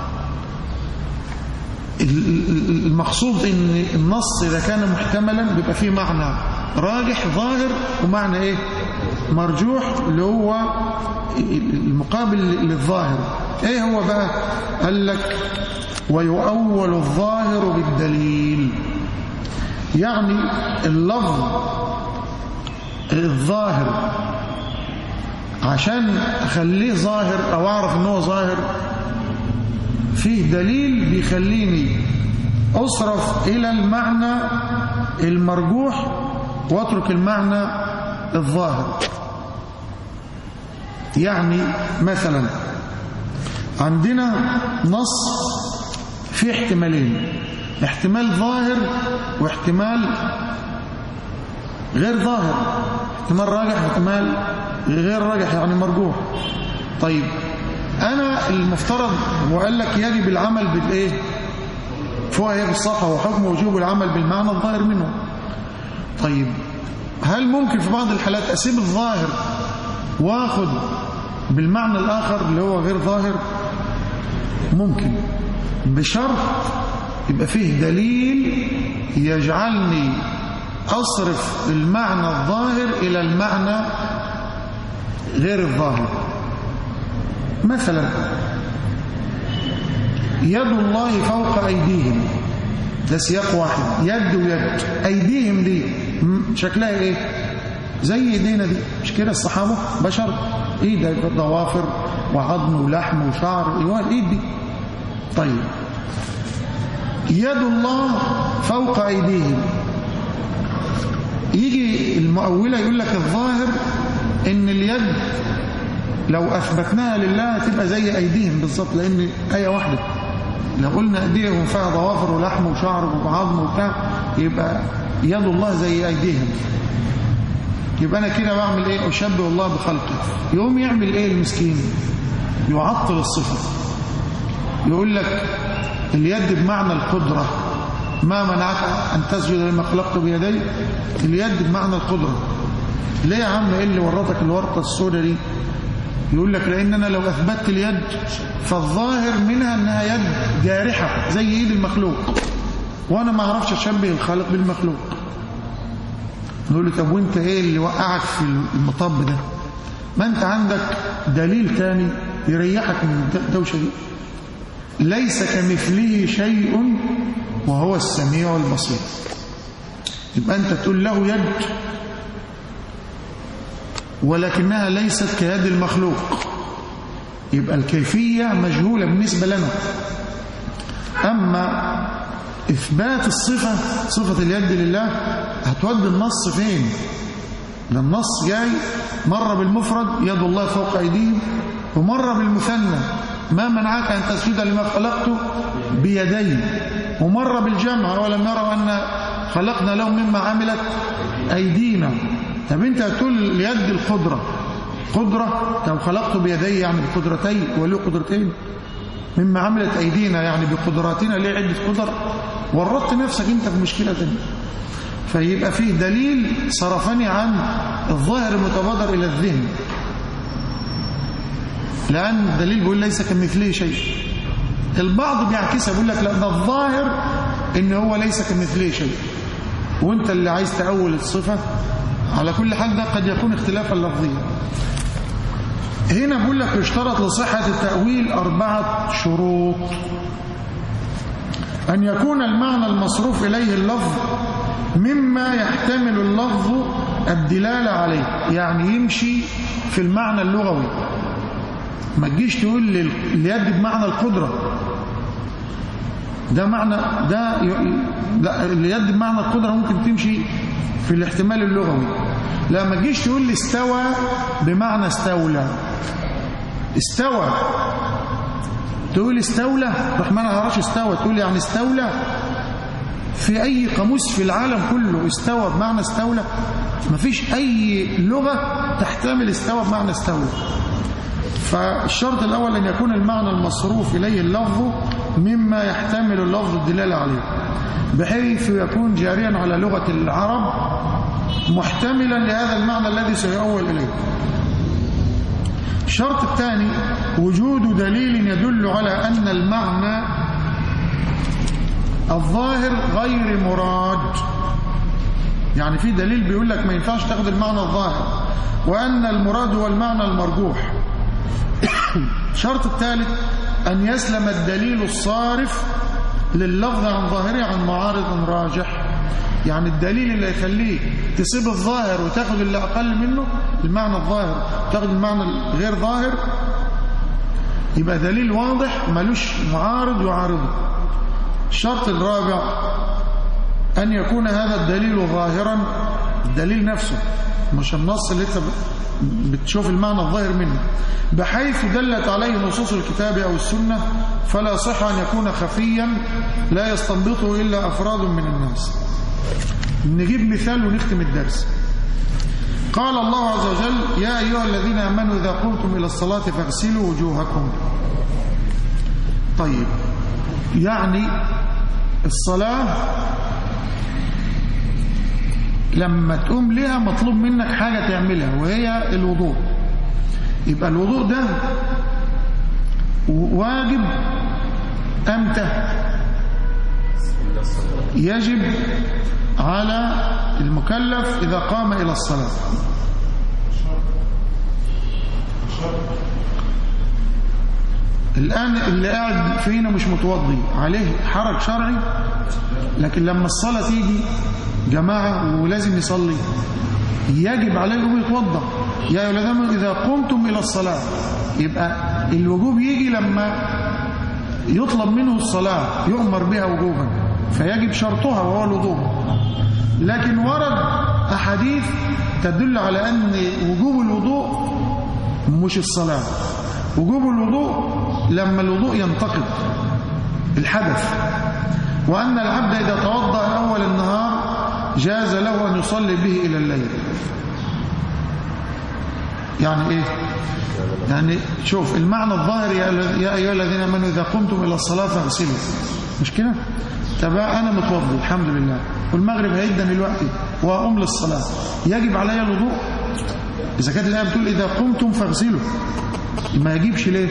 المقصود ان النص اذا كان محتملا بيبقى فيه معنى راجح ظاهر ومعنى ايه مرجوح اللي هو المقابل للظاهر ايه هو بقى قال لك ويؤول الظاهر بالدليل يعني اللفظ الظاهر عشان اخليه ظاهر او اعرف ان هو ظاهر فيه دليل بيخليني اصرف الى المعنى المرجوح واترك المعنى الظاهر يعني مثلا عندنا نص فيه احتمالين احتمال ظاهر واحتمال غير ظاهر احتمال راجح واحتمال غير راجح يعني مرجوح طيب انا المفترض وقال لك يجب العمل بالايه فوق هي بالصفحه وحكم وجوب العمل بالمعنى الظاهر منه طيب هل ممكن في بعض الحالات اسيب الظاهر واخد بالمعنى الاخر اللي هو غير ظاهر ممكن بشرط يبقى فيه دليل يجعلني أصرف المعنى الظاهر إلى المعنى غير الظاهر مثلا يد الله فوق أيديهم ده سياق واحد يد ويد أيديهم دي شكلها إيه زي ايدينا دي مش كده الصحابة بشر ايه ده ضوافر وعظم ولحم وشعر ايوه الايد دي طيب يد الله فوق ايديهم يجي المؤولة يقول لك الظاهر ان اليد لو اثبتناها لله تبقى زي ايديهم بالظبط لان ايه واحده لو قلنا ايديهم فيها ضوافر ولحم وشعر وعظم وبتاع يبقى يد الله زي ايديهم يبقى انا كده بعمل ايه اشبه الله بخلقه يقوم يعمل ايه المسكين يعطل الصفه يقول لك اليد بمعنى القدره ما منعك ان تسجد لما خلقت بيدي اليد بمعنى القدره ليه يا عم ايه اللي ورطك الورطه السوداء دي يقول لك لان انا لو اثبتت اليد فالظاهر منها انها يد جارحه زي ايد المخلوق وانا ما اعرفش اشبه الخالق بالمخلوق نقول له طب وانت ايه اللي وقعك في المطب ده ما انت عندك دليل تاني يريحك من الدوشه دي ليس كمثله شيء وهو السميع البصير يبقى انت تقول له يد ولكنها ليست كيد المخلوق يبقى الكيفية مجهولة بالنسبة لنا أما إثبات الصفة صفة اليد لله هتودي النص فين ده النص جاي مرة بالمفرد يد الله فوق أيديهم ومرة بالمثنى ما منعك أن تسجد لما خلقته بيدي ومرة بالجمع ولم يروا أن خلقنا لهم مما عملت أيدينا طب أنت هتقول اليد القدرة قدرة لو خلقت بيدي يعني بقدرتي وليه قدرتين مما عملت أيدينا يعني بقدراتنا ليه عدة قدر ورطت نفسك أنت في مشكلة تانية فيبقى فيه دليل صرفني عن الظاهر المتبادر إلى الذهن لأن الدليل بيقول ليس كمثله شيء البعض بيعكسها بيقول لك لا ده الظاهر ان هو ليس كمثله شيء وانت اللي عايز تأول الصفة على كل حال ده قد يكون اختلافا لفظيا هنا بيقول لك يشترط لصحة التأويل أربعة شروط أن يكون المعنى المصروف إليه اللفظ مما يحتمل اللفظ الدلالة عليه يعني يمشي في المعنى اللغوي ما تجيش تقول اليد بمعنى القدرة ده معنى ده, ده اليد بمعنى القدرة ممكن تمشي في الاحتمال اللغوي لا ما تجيش تقول لي استوى بمعنى استولى استوى تقول استولى رحمن هراش استوى تقول يعني استولى في أي قاموس في العالم كله استوى بمعنى استولى ما فيش أي لغة تحتمل استوى بمعنى استولى فالشرط الأول أن يكون المعنى المصروف إليه اللفظ مما يحتمل اللفظ الدلالة عليه بحيث يكون جاريا على لغة العرب محتملا لهذا المعنى الذي سيؤول إليه الشرط الثاني وجود دليل يدل على أن المعنى الظاهر غير مراد يعني في دليل بيقول لك ما ينفعش تاخد المعنى الظاهر وأن المراد هو المعنى المرجوح الشرط الثالث أن يسلم الدليل الصارف لللفظ عن ظاهره عن معارض راجح يعني الدليل اللي يخليك تسيب الظاهر وتاخد اللي أقل منه المعنى الظاهر تاخد المعنى الغير ظاهر يبقى دليل واضح ملوش معارض يعارضه الشرط الرابع أن يكون هذا الدليل ظاهرا الدليل نفسه مش النص اللي انت بتشوف المعنى الظاهر منه بحيث دلت عليه نصوص الكتاب أو السنة فلا صح أن يكون خفيا لا يستنبطه إلا أفراد من الناس نجيب مثال ونختم الدرس قال الله عز وجل يا أيها الذين آمنوا إذا قمتم إلى الصلاة فاغسلوا وجوهكم طيب يعني الصلاة لما تقوم لها مطلوب منك حاجة تعملها وهي الوضوء يبقى الوضوء ده واجب أمتى يجب على المكلف إذا قام إلى الصلاة الآن اللي قاعد فينا مش متوضي عليه حرج شرعي لكن لما الصلاة تيجي جماعة ولازم يصلي يجب عليه أن يتوضا يا أيها الذين إذا قمتم إلى الصلاة يبقى الوجوب يجي لما يطلب منه الصلاة يؤمر بها وجوبا فيجب شرطها وهو الوضوء لكن ورد أحاديث تدل على أن وجوب الوضوء مش الصلاة وجوب الوضوء لما الوضوء ينتقد الحدث وأن العبد إذا توضأ أول النهار جاز له أن يصلي به إلى الليل يعني إيه يعني شوف المعنى الظاهر يا أيها الذين آمنوا إذا قمتم إلى الصلاة فاغسلوا مش كده طب أنا متوضي الحمد لله والمغرب هيدا دلوقتي وأقوم للصلاة يجب علي الوضوء إذا كانت الآية بتقول إذا قمتم فاغسلوا ما يجيبش ليه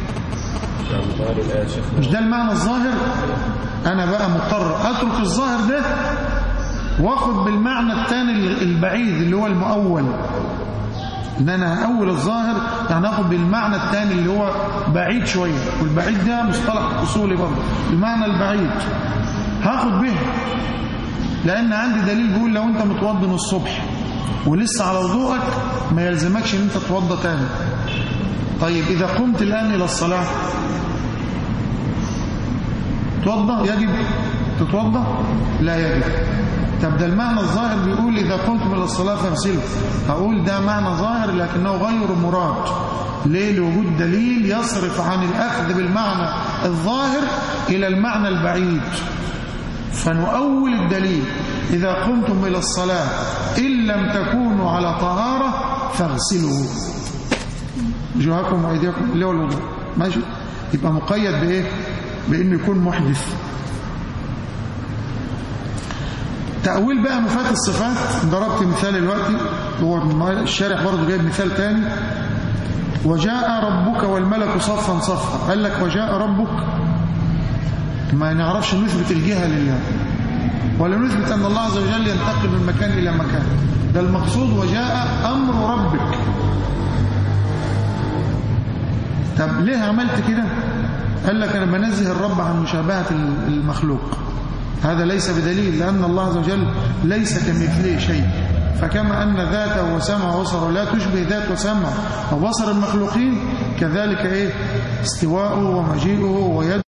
مش ده المعنى الظاهر أنا بقى مضطر أترك الظاهر ده واخد بالمعنى الثاني البعيد اللي هو المؤول ان انا هأول الظاهر يعني اخد بالمعنى الثاني اللي هو بعيد شوية والبعيد ده مصطلح اصولي برضه المعنى البعيد هاخد به لان عندي دليل بيقول لو انت متوضي من الصبح ولسه على وضوءك ما يلزمكش ان انت تتوضى تاني طيب اذا قمت الان الى الصلاة توضى يجب تتوضى لا يجب طب ده المعنى الظاهر بيقول إذا قمتم إلى الصلاة فاغسلوا هقول ده معنى ظاهر لكنه غير مراد ليه لوجود دليل يصرف عن الأخذ بالمعنى الظاهر إلى المعنى البعيد فنؤول الدليل إذا قمتم إلى الصلاة إن لم تكونوا على طهارة فاغسلوا وجوهكم وأيديكم اللي هو الوضوء ماشي يبقى مقيد بإيه بأنه يكون محدث تأويل بقى مفات الصفات ضربت مثال الوقت هو الشارح برضه جايب مثال تاني وجاء ربك والملك صفا صفا قال لك وجاء ربك ما نعرفش نثبت الجهة لله ولا نثبت أن الله عز وجل ينتقل من مكان إلى مكان ده المقصود وجاء أمر ربك طب ليه عملت كده قال لك أنا بنزه الرب عن مشابهة المخلوق هذا ليس بدليل لأن الله عز وجل ليس كمثله شيء فكما أن ذاته وسمعه وبصره لا تشبه ذات وسمع وبصر المخلوقين كذلك إيه استواءه ومجيئه ويده